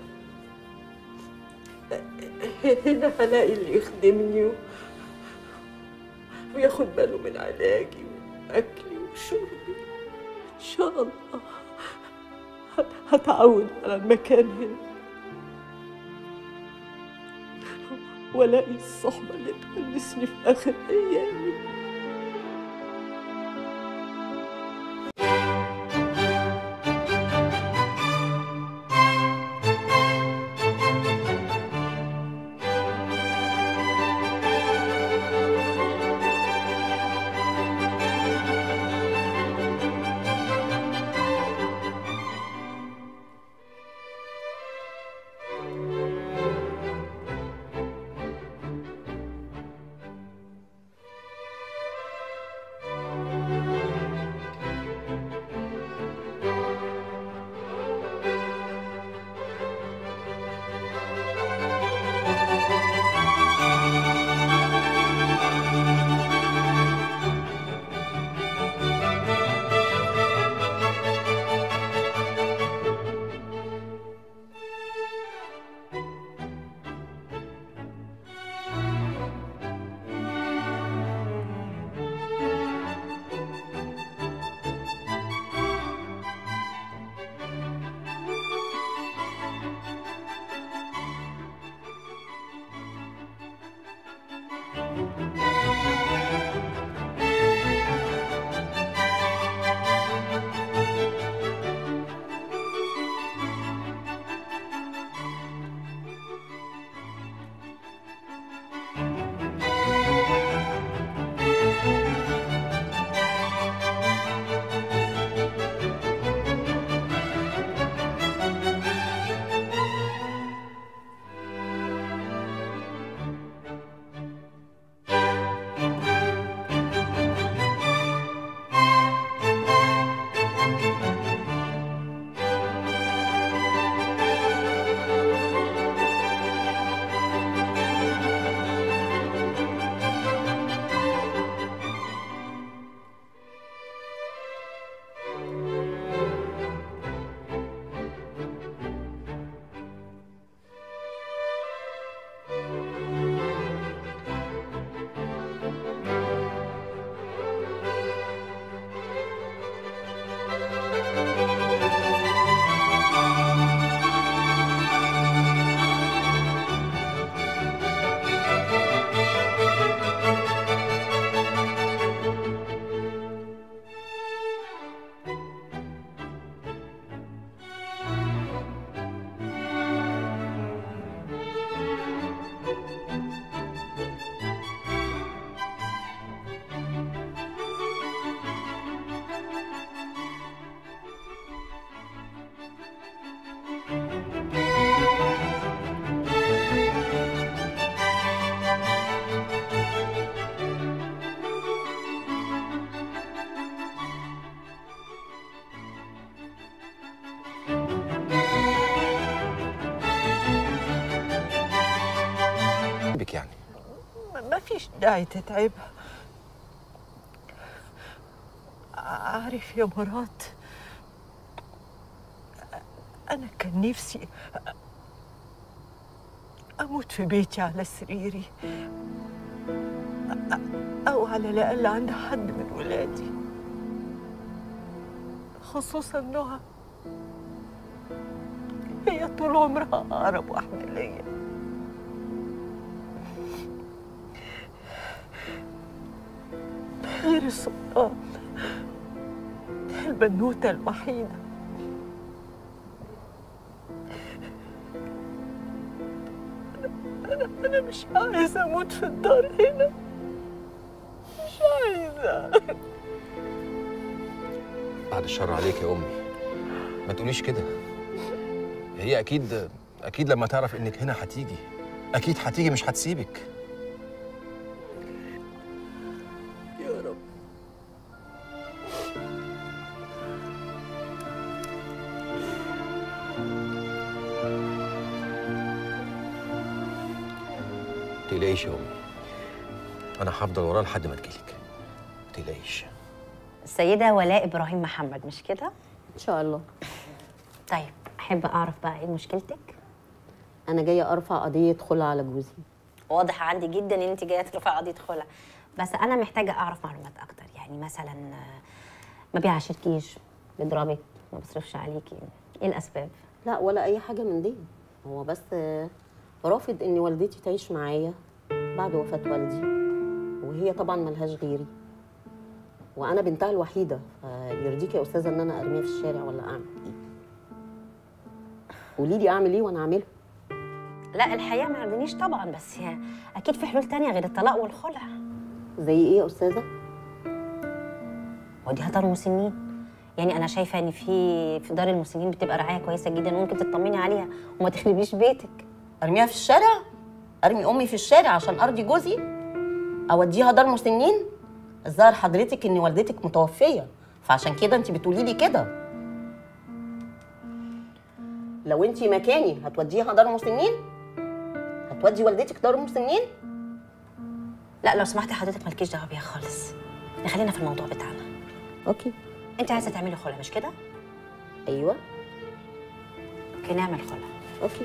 هنا هلاقي اللي يخدمني و- وياخد باله من علاجي وأكلي وشربي إن شاء الله هت- هتعود على المكان هنا والاقي الصحبة اللي تونسني في آخر أيامي بك يعني ما فيش داعي تتعبها عارف يا مراد أنا كان نفسي أموت في بيتي على سريري أو على الأقل عند حد من ولادي خصوصا نهى هي طول عمرها أقرب واحدة ليا غير السلطان البنوتة الوحيدة أنا أنا مش عايزة أموت في الدار هنا مش عايزة بعد الشر عليك يا امي ما تقوليش كده هي اكيد اكيد لما تعرف انك هنا هتيجي اكيد هتيجي مش هتسيبك يا رب ما تقلقيش يا امي انا هفضل وراه لحد ما تجيلك ما تقلقيش السيدة ولاء إبراهيم محمد مش كده؟ ان شاء الله طيب أحب أعرف بقى إيه مشكلتك؟ انا جايه ارفع قضيه خلع على جوزي واضح عندي جدا إن أنت جاية ترفعي قضية خلع بس أنا محتاجة أعرف معلومات أكتر يعني مثلا آه، ما بيعاشركيش بيضربك ما بيصرفش عليكي إيه الأسباب؟ لا ولا اي حاجه من دي هو بس آه، رافض ان والدتي تعيش معايا بعد وفاه والدي وهي طبعا ملهاش غيري وانا بنتها الوحيده فيرضيك يا استاذه ان انا ارميها في الشارع ولا اعمل ايه قولي لي اعمل ايه وانا اعمله لا الحقيقة ما يرضينيش طبعا بس هي أكيد في حلول تانية غير الطلاق والخلع زي ايه يا استاذه ودي دار مسنين يعني انا شايفه ان في في دار المسنين بتبقى رعايه كويسه جدا وممكن تطمني عليها وما تخربيش بيتك ارميها في الشارع ارمي امي في الشارع عشان ارضي جوزي اوديها دار مسنين الظاهر حضرتك ان والدتك متوفيه فعشان كده انت بتقولي لي كده لو انت مكاني هتوديها دار مسنين هتودي والدتك دار مسنين لا لو سمحتي حضرتك مالكيش دعوه بيها خالص خلينا في الموضوع بتاعنا اوكي انت عايزه تعملي خلع مش كده ايوه اوكي نعمل خلع اوكي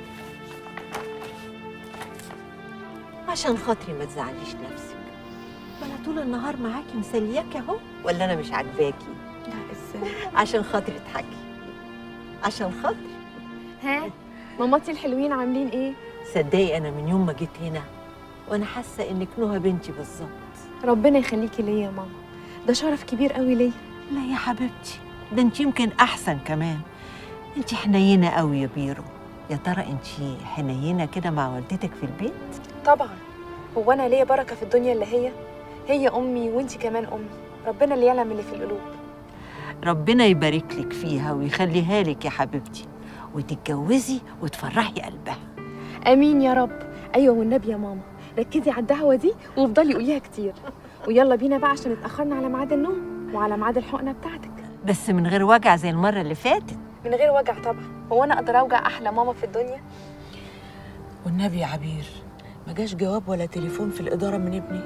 عشان خاطري ما تزعليش نفسك ما انا طول النهار معاكي مسلياكي اهو ولا انا مش عاجباكي لا ازاي عشان خاطري اضحكي عشان خاطري ها ماماتي الحلوين عاملين ايه صدقي انا من يوم ما جيت هنا وانا حاسه انك نهى بنتي بالظبط ربنا يخليكي ليا يا ماما ده شرف كبير قوي ليا لا يا حبيبتي ده انت يمكن احسن كمان انت حنينه قوي يا بيرو يا ترى انت حنينه كده مع والدتك في البيت طبعا هو انا ليا بركه في الدنيا اللي هي هي امي وانتي كمان امي ربنا اللي يعلم اللي في القلوب ربنا يبارك لك فيها ويخليها لك يا حبيبتي وتتجوزي وتفرحي قلبها امين يا رب ايوه والنبي يا ماما ركزي على الدعوه دي وافضلي قوليها كتير ويلا بينا بقى عشان اتاخرنا على ميعاد النوم وعلى ميعاد الحقنه بتاعتك بس من غير وجع زي المره اللي فاتت من غير وجع طبعا هو انا اقدر اوجع احلى ماما في الدنيا والنبي يا عبير ما جاش جواب ولا تليفون في الإدارة من ابني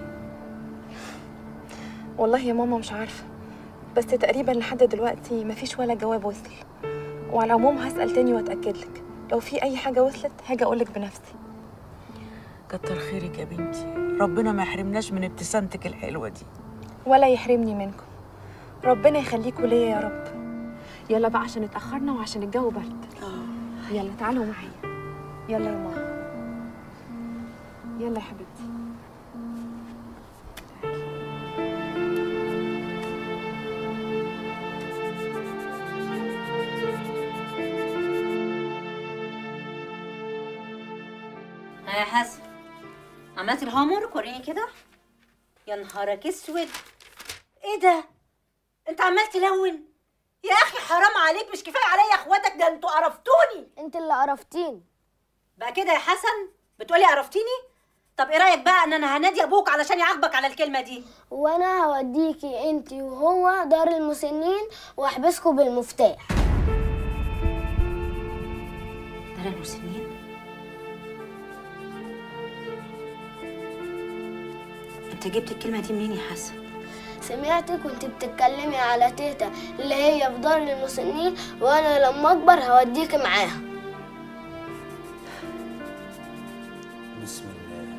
والله يا ماما مش عارفه بس تقريبا لحد دلوقتي مفيش ولا جواب وصل وعلى العموم هسال تاني واتاكد لك لو في اي حاجه وصلت هاجي اقول لك بنفسي كتر خيرك يا بنتي ربنا ما يحرمناش من ابتسامتك الحلوة دي ولا يحرمني منكم ربنا يخليكوا ليا يا رب يلا بقى عشان اتاخرنا وعشان الجو برد يلا تعالوا معايا يلا يا ماما يلا يا حبيبتي ها يا حسن عملتي الهومورك وريني كده يا نهارك اسود ايه ده انت عمال تلون يا اخي حرام عليك مش كفايه عليا اخواتك ده انتوا قرفتوني انت اللي قرفتيني بقى كده يا حسن بتقولي قرفتيني طب ايه رايك بقى ان انا هنادي ابوك علشان يعاقبك على الكلمه دي وانا هوديكي انت وهو دار المسنين واحبسكوا بالمفتاح دار المسنين انت جبت الكلمه دي منين يا حسن سمعتك وانت بتتكلمي على تيتا اللي هي في دار المسنين وانا لما اكبر هوديكي معاها بسم الله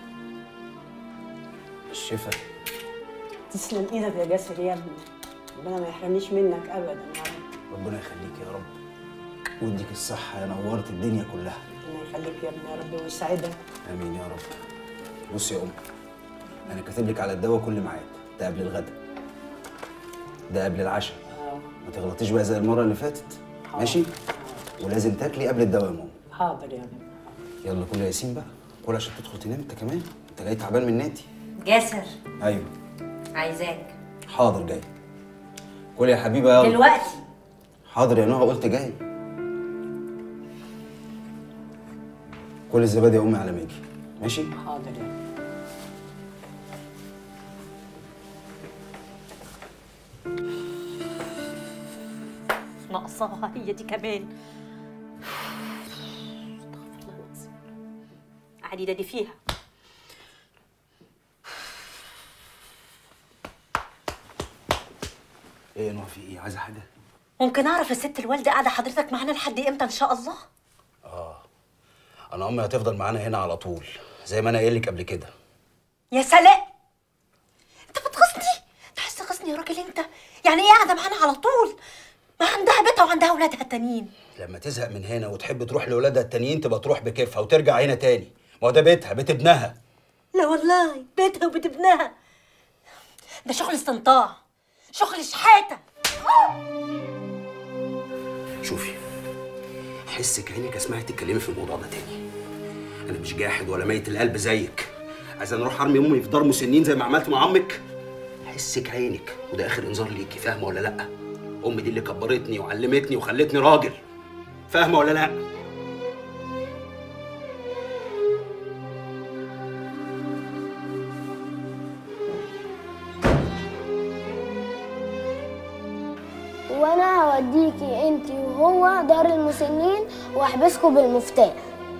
الشفا تسلم ايدك يا جاسر يا ابني ربنا ما يحرمنيش منك ابدا يا رب ربنا يخليك يا رب ويديك الصحة يا نورت الدنيا كلها ربنا يخليك يا ابني يا رب ويسعدك آمين يا رب بص يا أم أنا كاتب لك على الدواء كل ميعاد ده قبل الغدا ده قبل العشاء ما تغلطيش بقى زي المرة اللي فاتت ماشي ولازم تاكلي قبل الدواء يا ماما حاضر يا ابني يلا كل يا ياسين بقى كل عشان تدخل تنام انت كمان انت جاي تعبان من نادي جاسر ايوه عايزاك حاضر جاي كل يا حبيبه يلا دلوقتي حاضر يا نهى قلت جاي كل الزبادي يا امي على ما اجي ماشي حاضر يا ناقصاها هي دي كمان عادي ده دي فيها ايه يا نهى في ايه عايزه حاجه ممكن اعرف الست الوالده قاعده حضرتك معانا لحد امتى ان شاء الله انا امي هتفضل معانا هنا على طول زي ما انا قايل لك قبل كده يا سلام انت بتغصني تحس غصني يا راجل انت يعني ايه قاعده معانا على طول ما عندها بيتها وعندها اولادها التانيين لما تزهق من هنا وتحب تروح لاولادها التانيين تبقى تروح بكيفها وترجع هنا تاني ما هو ده بيتها بيت ابنها لا والله بيتها وبيت ابنها ده شغل استنطاع شغل شحاته شوفي حسك عينك اسمعي تتكلمي في الموضوع ده تاني انا مش جاحد ولا ميت القلب زيك عايز انا اروح ارمي امي في دار مسنين زي ما عملت مع عمك حسك عينك وده اخر انذار ليكي فاهمه ولا لا امي دي اللي كبرتني وعلمتني وخلتني راجل فاهمه ولا لا وانا هوديكي انتي وهو دار المسنين واحبسكوا بالمفتاح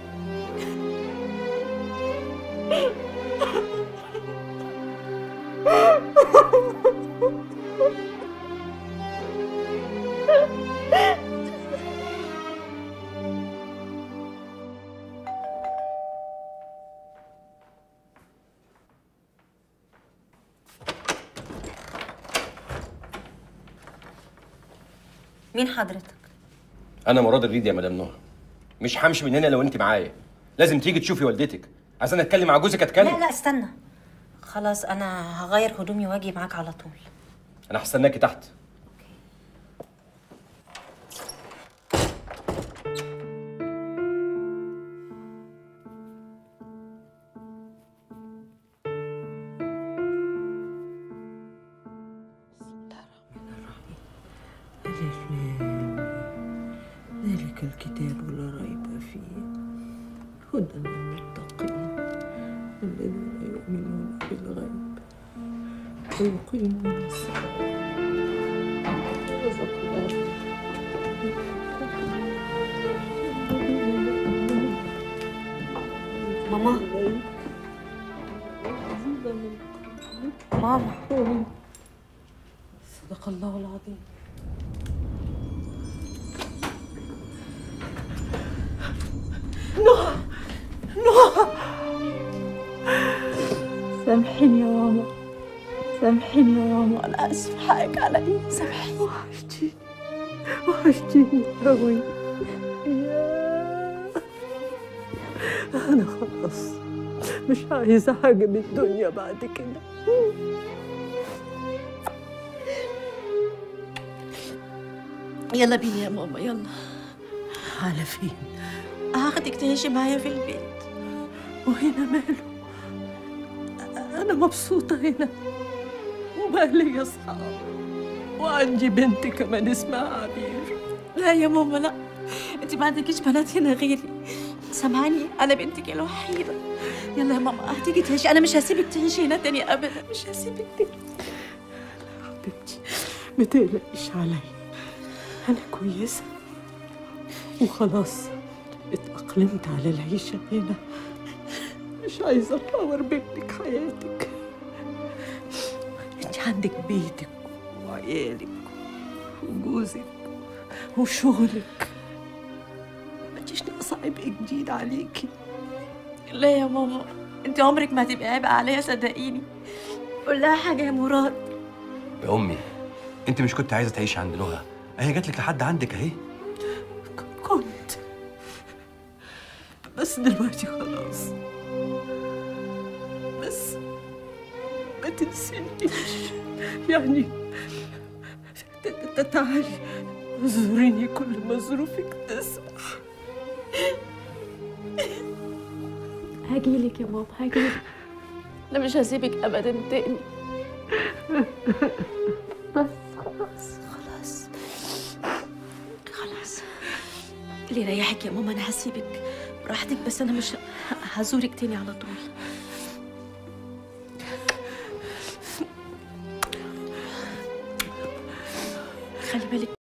مين حضرتك انا مراد الريد يا مدام نهى مش همشي من هنا لو انت معايا لازم تيجي تشوفي والدتك عايزين اتكلم مع جوزك اتكلم لا لا استنى خلاص انا هغير هدومي واجي معاك على طول انا هستناكي تحت ذلك الكتاب لا ريب فيه هدى للمتقين الذين يؤمنون بالغيب ويقيمون الصلاة رزق الله ماما ماما صدق الله العظيم نهى نهى سامحيني يا ماما سامحيني يا ماما انا اسف حقك عليا سامحيني وحشتيني وحشتيني قوي انا خلاص مش عايزه حاجه من الدنيا بعد كده يلا بينا يا ماما يلا على فين هاخدك تعيشي معايا في البيت وهنا ماله انا مبسوطه هنا وبقى لي اصحاب وعندي بنت كمان اسمها عبير لا يا ماما لا انت ما عندكيش بنات هنا غيري سامعاني انا بنتك الوحيده يلا يا ماما هتيجي تعيشي انا مش هسيبك تعيشي هنا تاني ابدا مش هسيبك تاني حبيبتي ما تقلقيش عليا انا كويسه وخلاص اتأقلمت على العيشة هنا مش عايزة أطور بابنك حياتك انت عندك بيتك وعيالك وجوزك وشغلك مفيش ناقصة عبء جديد عليكي لا يا ماما انت عمرك ما هتبقى عبء عليا صدقيني قول لها حاجة يا مراد يا امي انت مش كنت عايزه تعيشي عند نهى اهي جات لك لحد عندك اهي كنت بس دلوقتي خلاص بس ما تنسينيش يعني ت- ت- تعالي زوريني كل ما ظروفك تسمح هجيلك يا ماما هجيلك انا مش هسيبك ابدا تاني بس خلاص اللي يريحك يا ماما انا هسيبك براحتك بس انا مش ه- هزورك تاني على طول خلي بالك